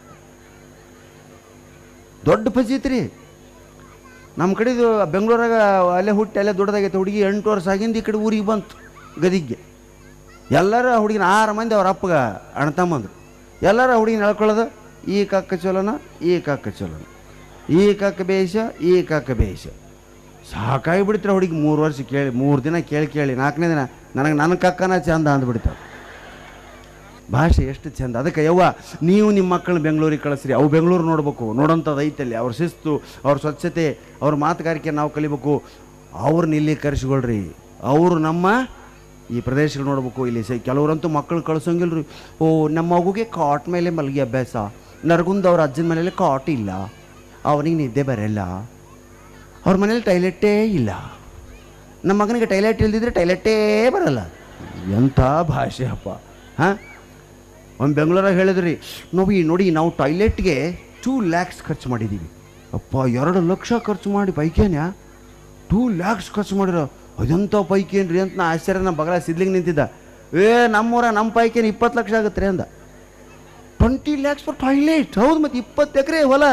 ದೊಡ್ಡ ಫಜೀತ್ ರೀ ನಮ್ಮ ಕಡೆದು ಬೆಂಗಳೂರಾಗ ಅಲ್ಲೇ ಹುಟ್ಟಿ ಅಲ್ಲೇ ದೊಡ್ಡದಾಗೈತೆ ಹುಡುಗಿ ಎಂಟು ವರ್ಷ ಆಗಿಂದ ಈ ಕಡೆ ಊರಿಗೆ ಬಂತು ಗದಿಗೆ ಎಲ್ಲರೂ ಆ ಹುಡುಗಿನ ಆರು ಮಂದಿ ಅವ್ರ ಅಪ್ಪಗ ಅಣ್ತಮ್ಮಂದ್ರು ಎಲ್ಲರೂ ಆ ಹುಡುಗಿನ ಹೇಳ್ಕೊಳ್ಳೋದು ಈ ಕಕ್ಕ ಚಲೋನ ಈ ಕಕ್ಕ ಚಲೋನ ಈ ಕಕ್ಕ ಬೇಯಿಸ ಈ ಕಕ್ಕ ಬೇಯಿಸ ಸಾಕಾಗಿ ಬಿಡ್ತಾರೆ ಹುಡುಗಿ ಮೂರು ವರ್ಷ ಕೇಳಿ ಮೂರು ದಿನ ಕೇಳಿ ಕೇಳಿ ನಾಲ್ಕನೇ ದಿನ ನನಗೆ ನನ್ನ ಕಕ್ಕನ ಚಂದ ಅಂದ್ಬಿಡ್ತಾವೆ ಭಾಷೆ ಎಷ್ಟು ಚಂದ ಅದಕ್ಕೆ ಯವ್ವ ನೀವು ನಿಮ್ಮ ಮಕ್ಕಳನ್ನ ಬೆಂಗಳೂರಿಗೆ ಕಳಿಸ್ರಿ ಅವು ಬೆಂಗಳೂರು ನೋಡ್ಬೇಕು ನೋಡೋಂಥದ್ದು ಐತಲ್ಲಿ ಅವ್ರ ಶಿಸ್ತು ಅವ್ರ ಸ್ವಚ್ಛತೆ ಅವ್ರ ಮಾತುಗಾರಿಕೆ ನಾವು ಕಲಿಬೇಕು ಅವ್ರನ್ನ ಇಲ್ಲಿ ಕರೆಸ್ಕೊಳ್ರಿ ಅವರು ನಮ್ಮ ಈ ಪ್ರದೇಶಗಳು ನೋಡ್ಬೇಕು ಇಲ್ಲಿ ಸ ಕೆಲವರಂತೂ ಮಕ್ಕಳು ಕಳ್ಸೋಂಗಿಲ್ಲ ರೀ ಓ ನಮ್ಮ ಮಗುಗೆ ಕಾಟ್ ಮೇಲೆ ಮಲಗಿ ಅಭ್ಯಾಸ ನರಗುಂದ ಅವ್ರ ಅಜ್ಜನ ಮನೇಲಿ ಕಾಟ್ ಇಲ್ಲ ಅವನಿಗೆ ನಿದ್ದೆ ಬರಲ್ಲ ಅವ್ರ ಮನೇಲಿ ಟೈಲೆಟ್ಟೇ ಇಲ್ಲ ನಮ್ಮ ಮಗನಿಗೆ ಟೈಲೆಟ್ ಇಲ್ದಿದ್ರೆ ಟೈಲೆಟ್ಟೇ ಬರಲ್ಲ ಎಂಥ ಭಾಷೆ ಅಪ್ಪ ಹಾಂ ಒಂದು ಬೆಂಗಳೂರಾಗ ಹೇಳಿದ್ರಿ ನೋಡಿ ನೋಡಿ ನಾವು ಟಾಯ್ಲೆಟ್ಗೆ ಟೂ ಲ್ಯಾಕ್ಸ್ ಖರ್ಚು ಮಾಡಿದ್ದೀವಿ ಅಪ್ಪ ಎರಡು ಲಕ್ಷ ಖರ್ಚು ಮಾಡಿ ಪೈಕೇನ್ಯಾ ಟೂ ಲ್ಯಾಕ್ಸ್ ಖರ್ಚು ಮಾಡಿರೋ ಅದಂಥ ಪೈಕೇನ್ರಿ ಅಂತ ನಾ ಆಶ್ಚರ್ಯ ನಮ್ಮ ಬಗಲ ಸಿದ್ಲಿಂಗ್ ನಿಂತಿದ್ದ ಏ ನಮ್ಮೂರ ನಮ್ಮ ಪೈಕೇನು ಇಪ್ಪತ್ತು ಲಕ್ಷ ಆಗುತ್ತೆ ರೀ ಅಂದ ಟ್ವೆಂಟಿ ಲ್ಯಾಕ್ಸ್ ಫಾರ್ ಟಾಯ್ಲೆಟ್ ಹೌದು ಮತ್ತು ಇಪ್ಪತ್ತು ಎಕರೆ ಹೊಲ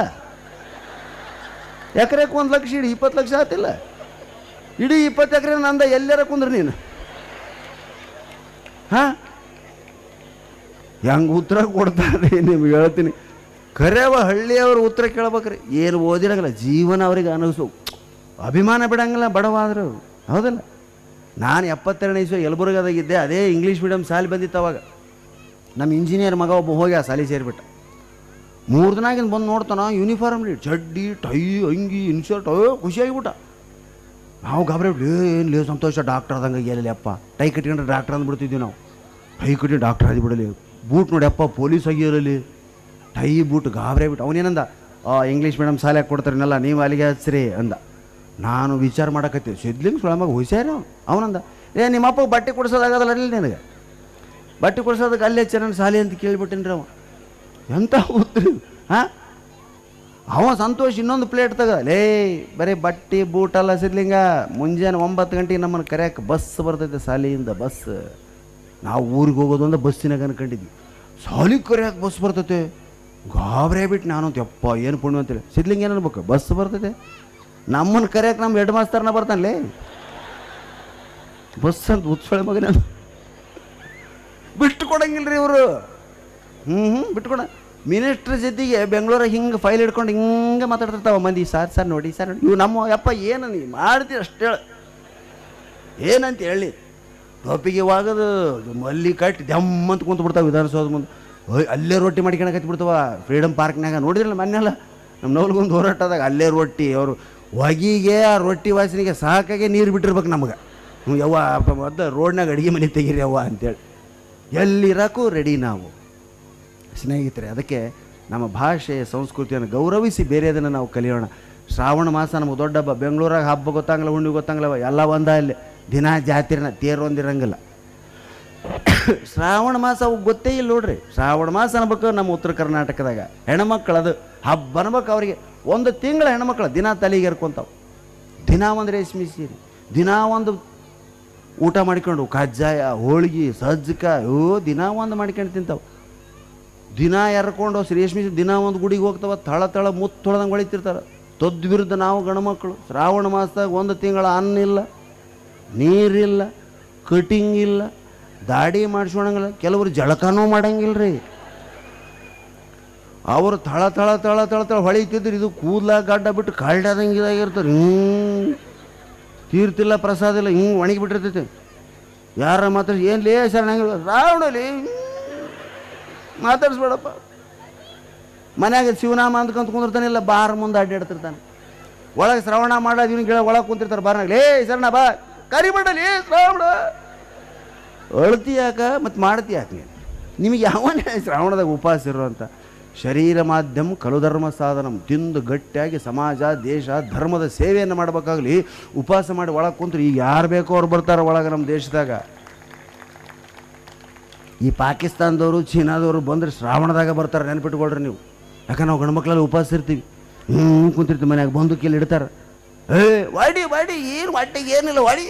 ಎಕರೆಗೆ ಒಂದು ಲಕ್ಷ ಇಡಿ ಇಪ್ಪತ್ತು ಲಕ್ಷ ಆತಿಲ್ಲ ಇಡೀ ಇಪ್ಪತ್ತು ಎಕರೆ ನಂದ ಎಲ್ಲಾರ ಕುಂದ್ರಿ ನೀನು ಹಾಂ ಹೆಂಗೆ ಉತ್ತರ ಕೊಡ್ತಾರೆ ನಿಮ್ಗೆ ಹೇಳ್ತೀನಿ ಕರೆಯವ ಹಳ್ಳಿಯವರು ಉತ್ತರ ಕೇಳ್ಬೇಕ್ರಿ ಏನು ಓದಿರಂಗಿಲ್ಲ ಜೀವನ ಅವ್ರಿಗೆ ಅನಿಸು ಅಭಿಮಾನ ಬಿಡಂಗಿಲ್ಲ ಬಡವಾದ್ರು ಹೌದಲ್ಲ ನಾನು ಎಪ್ಪತ್ತೆರಡನೇ ಇಸ್ವಿ ಯಲಬುರ್ಗದಾಗಿದ್ದೆ ಅದೇ ಇಂಗ್ಲೀಷ್ ಮೀಡಿಯಮ್ ಸಾಲಿ ಬಂದಿತ್ತು ಅವಾಗ ನಮ್ಮ ಇಂಜಿನಿಯರ್ ಮಗ ಒಬ್ಬ ಹೋಗಿ ಆ ಸಾಲಿ ಸೇರಿಬಿಟ್ಟ ಮೂರು ದಿನಾಗಿಂದ ಬಂದು ನೋಡ್ತಾನ ಯೂನಿಫಾರ್ಮ್ ರೀ ಚಡ್ಡಿ ಟೈ ಅಂಗಿ ಇನ್ಶರ್ಟ್ ಅಯ್ಯೋ ಖುಷಿಯಾಗಿಬಿಟ್ಟ ನಾವು ಗಾಬರಿ ಬಿಟ್ಟು ಏನು ಲೇ ಸಂತೋಷ ಡಾಕ್ಟರ್ ಆದಂಗೆ ಎಲ್ಲಿ ಅಪ್ಪ ಟೈ ಕಟ್ಕೊಂಡ್ರೆ ಡಾಕ್ಟರ್ ಅಂದ್ಬಿಡ್ತಿದ್ವಿ ನಾವು ಟೈ ಕಟ್ಟಿ ಡಾಕ್ಟರ್ ಆದಿ ಬಿಡಲಿ ಬೂಟ್ ನೋಡಿ ಅಪ್ಪ ಪೊಲೀಸ್ ಆಗಿರಲಿ ಟೈ ಬೂಟ್ ಗಾಬರಿ ಬಿಟ್ಟು ಅವನೇನಂದ ಆ ಇಂಗ್ಲೀಷ್ ಮೀಡಿಯಮ್ ಶಾಲೆ ಕೊಡ್ತಾರನಲ್ಲ ನೀವು ಅಲ್ಲಿಗೆ ಹಚ್ಚ್ರಿ ಅಂದ ನಾನು ವಿಚಾರ ಮಾಡಕತ್ತೀವಿ ಸಿದ್ಲಿಂಗ್ ಸುಳಮಾಗ ಹುಷಾರು ಅವನಂದ ಏ ನಿಮ್ಮ ಅಪ್ಪ ಬಟ್ಟೆ ಕೊಡ್ಸೋದಾಗದಲ್ಲ ಅಲ್ಲಿ ನಿನಗೆ ಬಟ್ಟೆ ಕೊಡ್ಸೋದಕ್ಕೆ ಅಲ್ಲೇ ಚೆನ್ನಾಗಿ ಶಾಲೆ ಅಂತ ಕೇಳ್ಬಿಟ್ಟೇನ್ರಿ ಅವ ಎಂಥ ಉತ್ತರ ಹಾಂ ಅವ ಸಂತೋಷ್ ಇನ್ನೊಂದು ಪ್ಲೇಟ್ ತಗ ಲೇ ಬರೀ ಬಟ್ಟೆ ಬೂಟಲ್ಲ ಸಿದ್ಲಿಂಗ ಮುಂಜಾನೆ ಒಂಬತ್ತು ಗಂಟೆಗೆ ನಮ್ಮನ್ನು ಕರೆಯಕ್ಕೆ ಬಸ್ ಬರ್ತೈತೆ ಶಾಲೆಯಿಂದ ಬಸ್ ನಾವು ಊರಿಗೆ ಹೋಗೋದು ಅಂದ್ರೆ ಬಸ್ಸಿನಾಗ ಅನ್ಕೊಂಡಿದ್ವಿ ಸಾಲಿಗೆ ಕರೆಯಕ್ಕೆ ಬಸ್ ಬರ್ತೈತೆ ಗಾಬರಿ ಬಿಟ್ಟು ನಾನು ಅಂತ ಯಪ್ಪ ಏನು ಪುಣ್ಯ ಅಂತೇಳಿ ಸಿದ್ಲಿಂಗ ಏನು ಅನ್ಬೇಕು ಬಸ್ ಬರ್ತೈತೆ ನಮ್ಮನ್ನು ಕರೆಯಕ್ಕೆ ನಮ್ಮ ಹೆಡ್ ಮಾಸ್ತರ್ನ ಬರ್ತಾನಲೇ ಬಸ್ ಅಂತ ಉತ್ಸಳೆ ಮಗನ ಬಿಟ್ಟು ಕೊಡಂಗಿಲ್ರಿ ಇವರು ಹ್ಞೂ ಹ್ಞೂ ಬಿಟ್ಕೊಡ ಮಿನಿಸ್ಟ್ರ್ ಜೊತೆಗೆ ಬೆಂಗಳೂರಾಗ ಹಿಂಗೆ ಫೈಲ್ ಹಿಡ್ಕೊಂಡು ಹಿಂಗೆ ಮಾತಾಡ್ತಿರ್ತಾವ ಮಂದಿ ಸರ್ ಸರ್ ನೋಡಿ ಸರ್ ನೋಡಿ ಇವು ನಮ್ಮ ಯಪ್ಪ ಏನು ನೀ ಮಾಡ್ತೀರಿ ಅಷ್ಟು ಹೇಳ ಏನಂತ ಹೇಳಿ ಟೋಪಿಗೆ ಒಗದು ಮಲ್ಲಿ ಕಟ್ಟಿ ದಮ್ಮಂತ ಕುಂತು ಬಿಡ್ತಾವೆ ವಿಧಾನಸೌಧ ಮುಂದೆ ಓಯ್ ಅಲ್ಲೇ ರೊಟ್ಟಿ ಮಾಡ್ಕೊಳಕತ್ತಿ ಬಿಡ್ತಾವ ಫ್ರೀಡಮ್ ಪಾರ್ಕ್ನಾಗ ನೋಡಿದ್ರಲ್ಲ ಮೊನ್ನೆಲ್ಲ ನಮ್ಮ ನವಲ್ಗೊಂದು ಹೋರಾಟದಾಗ ಅಲ್ಲೇ ರೊಟ್ಟಿ ಅವರು ಹೊಗಿಗೆ ಆ ರೊಟ್ಟಿ ವಾಸನೆಗೆ ಸಾಕಾಗೆ ನೀರು ಬಿಟ್ಟಿರ್ಬೇಕು ನಮಗೆ ಹ್ಞೂ ಯವ್ವ ಮೊದಲು ರೋಡ್ನಾಗ ಅಡುಗೆ ಮನೆ ತೆಗೀರಿ ಯವ್ವ ಅಂತೇಳಿ ಎಲ್ಲಿರಕ್ಕೂ ರೆಡಿ ನಾವು ಸ್ನೇಹಿತರೆ ಅದಕ್ಕೆ ನಮ್ಮ ಭಾಷೆ ಸಂಸ್ಕೃತಿಯನ್ನು ಗೌರವಿಸಿ ಬೇರೆದನ್ನು ನಾವು ಕಲಿಯೋಣ ಶ್ರಾವಣ ಮಾಸ ನಮಗೆ ದೊಡ್ಡ ಹಬ್ಬ ಬೆಂಗಳೂರಾಗ ಹಬ್ಬ ಗೊತ್ತಾಗಲ್ಲ ಹುಣ್ಣಿ ಗೊತ್ತಾಗಲ್ಲ ಎಲ್ಲ ಒಂದ ಅಲ್ಲಿ ದಿನ ಜಾತ್ರೆನ ತೇರು ಒಂದಿರಂಗಿಲ್ಲ ಶ್ರಾವಣ ಮಾಸ ಅವು ಗೊತ್ತೇ ಇಲ್ಲ ನೋಡ್ರಿ ಶ್ರಾವಣ ಮಾಸ ಅನ್ಬೇಕು ನಮ್ಮ ಉತ್ತರ ಕರ್ನಾಟಕದಾಗ ಹೆಣ್ಮಕ್ಳು ಅದು ಹಬ್ಬ ಅನ್ಬೇಕು ಅವರಿಗೆ ಒಂದು ತಿಂಗಳ ಹೆಣ್ಮಕ್ಳು ದಿನ ತಲೆಗೆ ಎರ್ಕೊಂತಾವ ದಿನ ಒಂದು ರೇಷ್ಮೆ ಸೀರೆ ದಿನ ಒಂದು ಊಟ ಮಾಡ್ಕೊಂಡು ಕಜ್ಜಾಯ ಹೋಳ್ಗಿ ಸಜ್ಜಕ ಓ ದಿನ ಒಂದು ಮಾಡ್ಕೊಂಡು ತಿಂತಾವ ದಿನ ಎರ್ಕೊಂಡು ರೇಷ್ಮೆ ಸೀರೆ ದಿನ ಒಂದು ಗುಡಿಗೆ ಹೋಗ್ತಾವ ತಳ ತಳ ಮುತ್ತು ತೊಳೆದಂಗೆ ಹೊಳಿತಿರ್ತಾರೆ ತದ್ ವಿರುದ್ಧ ನಾವು ಗಂಡ್ಮಕ್ಳು ಶ್ರಾವಣ ಮಾಸದಾಗ ಒಂದು ತಿಂಗಳ ಅನ್ನ ಇಲ್ಲ ನೀರಿಲ್ಲ ಕಟಿಂಗ್ ಇಲ್ಲ ದಾಡಿ ಮಾಡಿಸ್ಕೊಳಂಗಿಲ್ಲ ಕೆಲವರು ಜಳಕನೂ ಮಾಡಂಗಿಲ್ಲ ರೀ ಅವರು ತಳ ತಳ ತಳ ತಳ ತಳ ಹೊಳಿತಿದ್ರು ಇದು ಕೂದಲ ಗಡ್ಡ ಬಿಟ್ಟು ಕಳ್ಡಾದಂಗೆ ಇದಾಗಿರ್ತಾರೆ ಹಿಂಗೆ ತೀರ್ತಿಲ್ಲ ಪ್ರಸಾದ ಇಲ್ಲ ಹಿಂಗೆ ಒಣಗಿ ಬಿಟ್ಟಿರ್ತೈತೆ ಯಾರ ಮಾತ್ರ ಏನು ಲೇ ಸರ್ ನಂಗೆ ರಾವಣಲಿ ಮಾತಾಡಿಸ್ಬೇಡಪ್ಪ ಮನ್ಯಾಗ ಶಿವನಾಮ ಅಂದ್ಕೊಂತ ಕುಂದಿರ್ತಾನಿಲ್ಲ ಬಾರ್ ಮುಂದೆ ಅಡ್ಡಾಡ್ತಿರ್ತಾನೆ ಒಳಗೆ ಶ್ರವಣ ಮಾಡೋದು ಇವ್ನಿಗೆ ಕೇಳ ಒಳಗೆ ಕುಂತಿರ್ತಾರೆ ಬಾರ್ನಾಗ ಲೇ ಶರಣ ಬಾ ಕರಿಬೇಡಲಿ ಶ್ರಾವಣ ಅಳ್ತಿ ಯಾಕ ಮತ್ತು ಮಾಡ್ತಿ ಯಾಕೆ ನೀನು ನಿಮಗೆ ಯಾವನೇ ಶ್ರಾವಣದಾಗ ಉಪವಾಸ ಇರೋ ಅಂತ ಶರೀರ ಮಾಧ್ಯಮ ಕಲುಧರ್ಮ ಸಾಧನಂ ತಿಂದು ಗಟ್ಟಿಯಾಗಿ ಸಮಾಜ ದೇಶ ಧರ್ಮದ ಸೇವೆಯನ್ನು ಮಾಡಬೇಕಾಗಲಿ ಉಪವಾಸ ಮಾಡಿ ಒಳಗೆ ಕುಂತ್ರು ಈಗ ಯಾರು ಬೇಕೋ ಅವ್ರು ಬರ್ತಾರೆ ಒಳಗೆ ನಮ್ಮ ದೇಶದಾಗ ಈ ಪಾಕಿಸ್ತಾನದವರು ಚೀನಾದವರು ಬಂದ್ರೆ ಶ್ರಾವಣದಾಗ ಬರ್ತಾರೆ ನೆನ್ಪಿಟ್ಕೊಳ್ರಿ ನೀವು ಯಾಕಂದ್ರೆ ನಾವು ಗಂಡ್ಮಕ್ಳಲ್ಲಿ ಉಪವಾಸ ಇರ್ತೀವಿ ಹ್ಞೂ ಕುಂತಿರ್ತೀವಿ ಮನ್ಯಾಗ ಬಂದು ಕೇಳಿ ಇಡ್ತಾರೆ ಏ ವಾಡಿ ವಾಡಿ ಏನು ಹೊಟ್ಟೆಗೆ ಏನಿಲ್ಲ ವಾಡಿ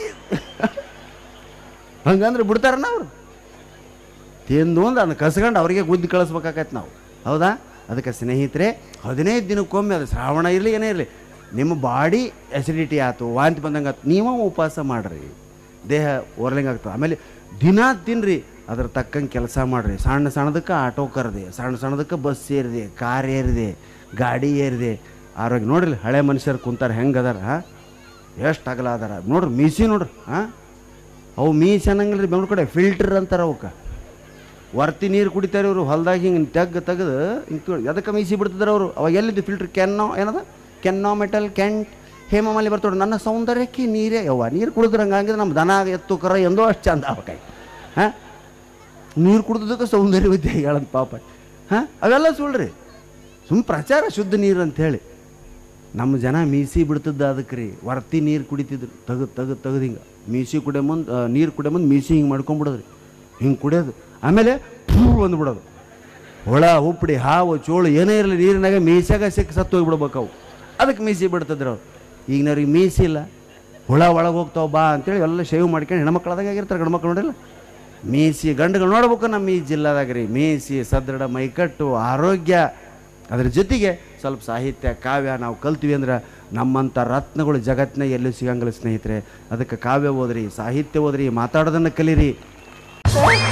ಹಂಗಂದ್ರೆ ಬಿಡ್ತಾರನ ಅವರು ತಿಂದು ಒಂದು ಅದನ್ನ ಕಸ್ಕೊಂಡು ಅವರಿಗೆ ಗುದ್ದಿ ಕಳಿಸ್ಬೇಕಾಗತ್ತೆ ನಾವು ಹೌದಾ ಅದಕ್ಕೆ ಸ್ನೇಹಿತರೆ ಹದಿನೈದು ದಿನಕ್ಕೊಮ್ಮೆ ಅದು ಶ್ರಾವಣ ಇರಲಿ ಏನೇ ಇರಲಿ ನಿಮ್ಮ ಬಾಡಿ ಎಸಿಡಿಟಿ ಆಯ್ತು ವಾಂತಿ ಬಂದಂಗೆ ಆಯ್ತು ನೀವು ಉಪವಾಸ ಮಾಡಿರಿ ದೇಹ ಓರ್ಲಿಂಗ್ ಆಗ್ತದೆ ಆಮೇಲೆ ದಿನ ತಿನ್ನಿರಿ ಅದ್ರ ತಕ್ಕಂಗೆ ಕೆಲಸ ಮಾಡಿರಿ ಸಣ್ಣ ಸಣ್ಣದಕ್ಕೆ ಆಟೋ ಕರೆದೆ ಸಣ್ಣ ಸಣ್ಣದಕ್ಕೆ ಬಸ್ ಏರಿದೆ ಕಾರ್ ಏರಿದೆ ಗಾಡಿ ಏರಿದೆ ಆರೋಗ್ಯ ನೋಡ್ರಿ ಹಳೆ ಮನುಷ್ಯರು ಕುಂತಾರೆ ಹೆಂಗೆ ಅದಾರ ಹಾಂ ಎಷ್ಟು ಅಗಲ ಅದಾರ ನೋಡ್ರಿ ಮೀಸಿ ನೋಡ್ರಿ ಹಾಂ ಅವು ಮೀಸ್ ಅನ್ನಂಗಿಲ್ಲ ರೀ ಬೆಂಗ್ಳೂರು ಕಡೆ ಫಿಲ್ಟರ್ ಅಂತಾರೆ ಅವಕ್ಕೆ ವರ್ತಿ ನೀರು ಕುಡಿತಾರೆ ಇವರು ಹೊಲ್ದಾಗ ಹಿಂಗೆ ತೆಗ್ದು ತೆಗೆದು ಹಿಂಗೆ ಎದಕ್ಕೆ ಮೀಸಿ ಬಿಡ್ತಿದ್ರು ಅವರು ಅವಾಗ ಎಲ್ಲಿದ್ದು ಫಿಲ್ಟ್ರ್ ಕೆನ್ನೋ ಏನದ ಕೆನ್ನೋ ಮೆಟಲ್ ಕೆಂಟ್ ಹೇಮಮಲ್ಲಿ ಬರ್ತಾವೆ ನನ್ನ ಸೌಂದರ್ಯಕ್ಕೆ ನೀರೇ ಯವ್ವ ನೀರು ಕುಡಿದ್ರೆ ಹಂಗಾಗಿದ್ರೆ ನಮ್ಮ ದನ ಎತ್ತು ಕರ ಎಂದೋ ಅಷ್ಟು ಚಂದ ಅವಕಾಯಿ ಹಾಂ ನೀರು ಕುಡಿದಕ್ಕೆ ಸೌಂದರ್ಯವತಿ ಹೇಳಂತ ಪಾಪ ಹಾಂ ಅವೆಲ್ಲ ಸುಳ್ರಿ ಸುಮ್ಮ ಪ್ರಚಾರ ಶುದ್ಧ ನೀರು ಅಂತ ಹೇಳಿ ನಮ್ಮ ಜನ ಮೀಸಿ ಬಿಡ್ತಿದ್ದ ಅದಕ್ಕೆ ರೀ ವರ್ತಿ ನೀರು ಕುಡಿತಿದ್ರು ತೆಗೆದು ತೆಗೆದು ತೆಗೆದು ಹಿಂಗೆ ಮೀಸಿ ಕುಡಿಯೋ ಮುಂದೆ ನೀರು ಕುಡಿಯೋ ಮುಂದೆ ಮೀಸಿ ಹಿಂಗೆ ಮಾಡ್ಕೊಂಬಿಡೋದ್ರಿ ಹಿಂಗೆ ಕುಡಿಯೋದು ಆಮೇಲೆ ಫೂ ಬಂದ್ಬಿಡೋದು ಹುಳ ಉಪ್ಪಡಿ ಹಾವು ಚೋಳು ಏನೇ ಇರಲಿ ನೀರಿನಾಗ ಮೀಸಾಗ ಸಿಕ್ಕ ಸತ್ತು ಹೋಗ್ಬಿಡ್ಬೇಕು ಅವು ಅದಕ್ಕೆ ಮೀಸಿ ಬಿಡ್ತಿದ್ರು ಅವ್ರು ಈಗಿನವ್ರಿಗೆ ಮೀಸಿ ಇಲ್ಲ ಹುಳ ಒಳಗೆ ಹೋಗ್ತಾವ ಬಾ ಅಂತೇಳಿ ಎಲ್ಲ ಶೇವ್ ಮಾಡ್ಕೊಂಡು ಹೆಣ್ಮಕ್ಳದಾಗ ಆಗಿರ್ತಾರೆ ಗಂಡ್ಮಕ್ಳು ನೋಡಿಲ್ಲ ಮೀಸಿ ಗಂಡುಗಳು ನೋಡ್ಬೇಕು ನಮ್ಮ ಈ ಜಿಲ್ಲಾದಾಗ ರೀ ಮೀಸಿ ಸದೃಢ ಮೈಕಟ್ಟು ಆರೋಗ್ಯ ಅದ್ರ ಜೊತೆಗೆ ಸ್ವಲ್ಪ ಸಾಹಿತ್ಯ ಕಾವ್ಯ ನಾವು ಕಲ್ತೀವಿ ಅಂದ್ರೆ ನಮ್ಮಂಥ ರತ್ನಗಳು ಜಗತ್ತಿನಾಗ ಎಲ್ಲೂ ಸಿಗಂಗಿಲ್ಲ ಸ್ನೇಹಿತರೆ ಅದಕ್ಕೆ ಕಾವ್ಯ ಓದ್ರಿ ಸಾಹಿತ್ಯ ಓದ್ರಿ ಮಾತಾಡೋದನ್ನು ಕಲೀರಿ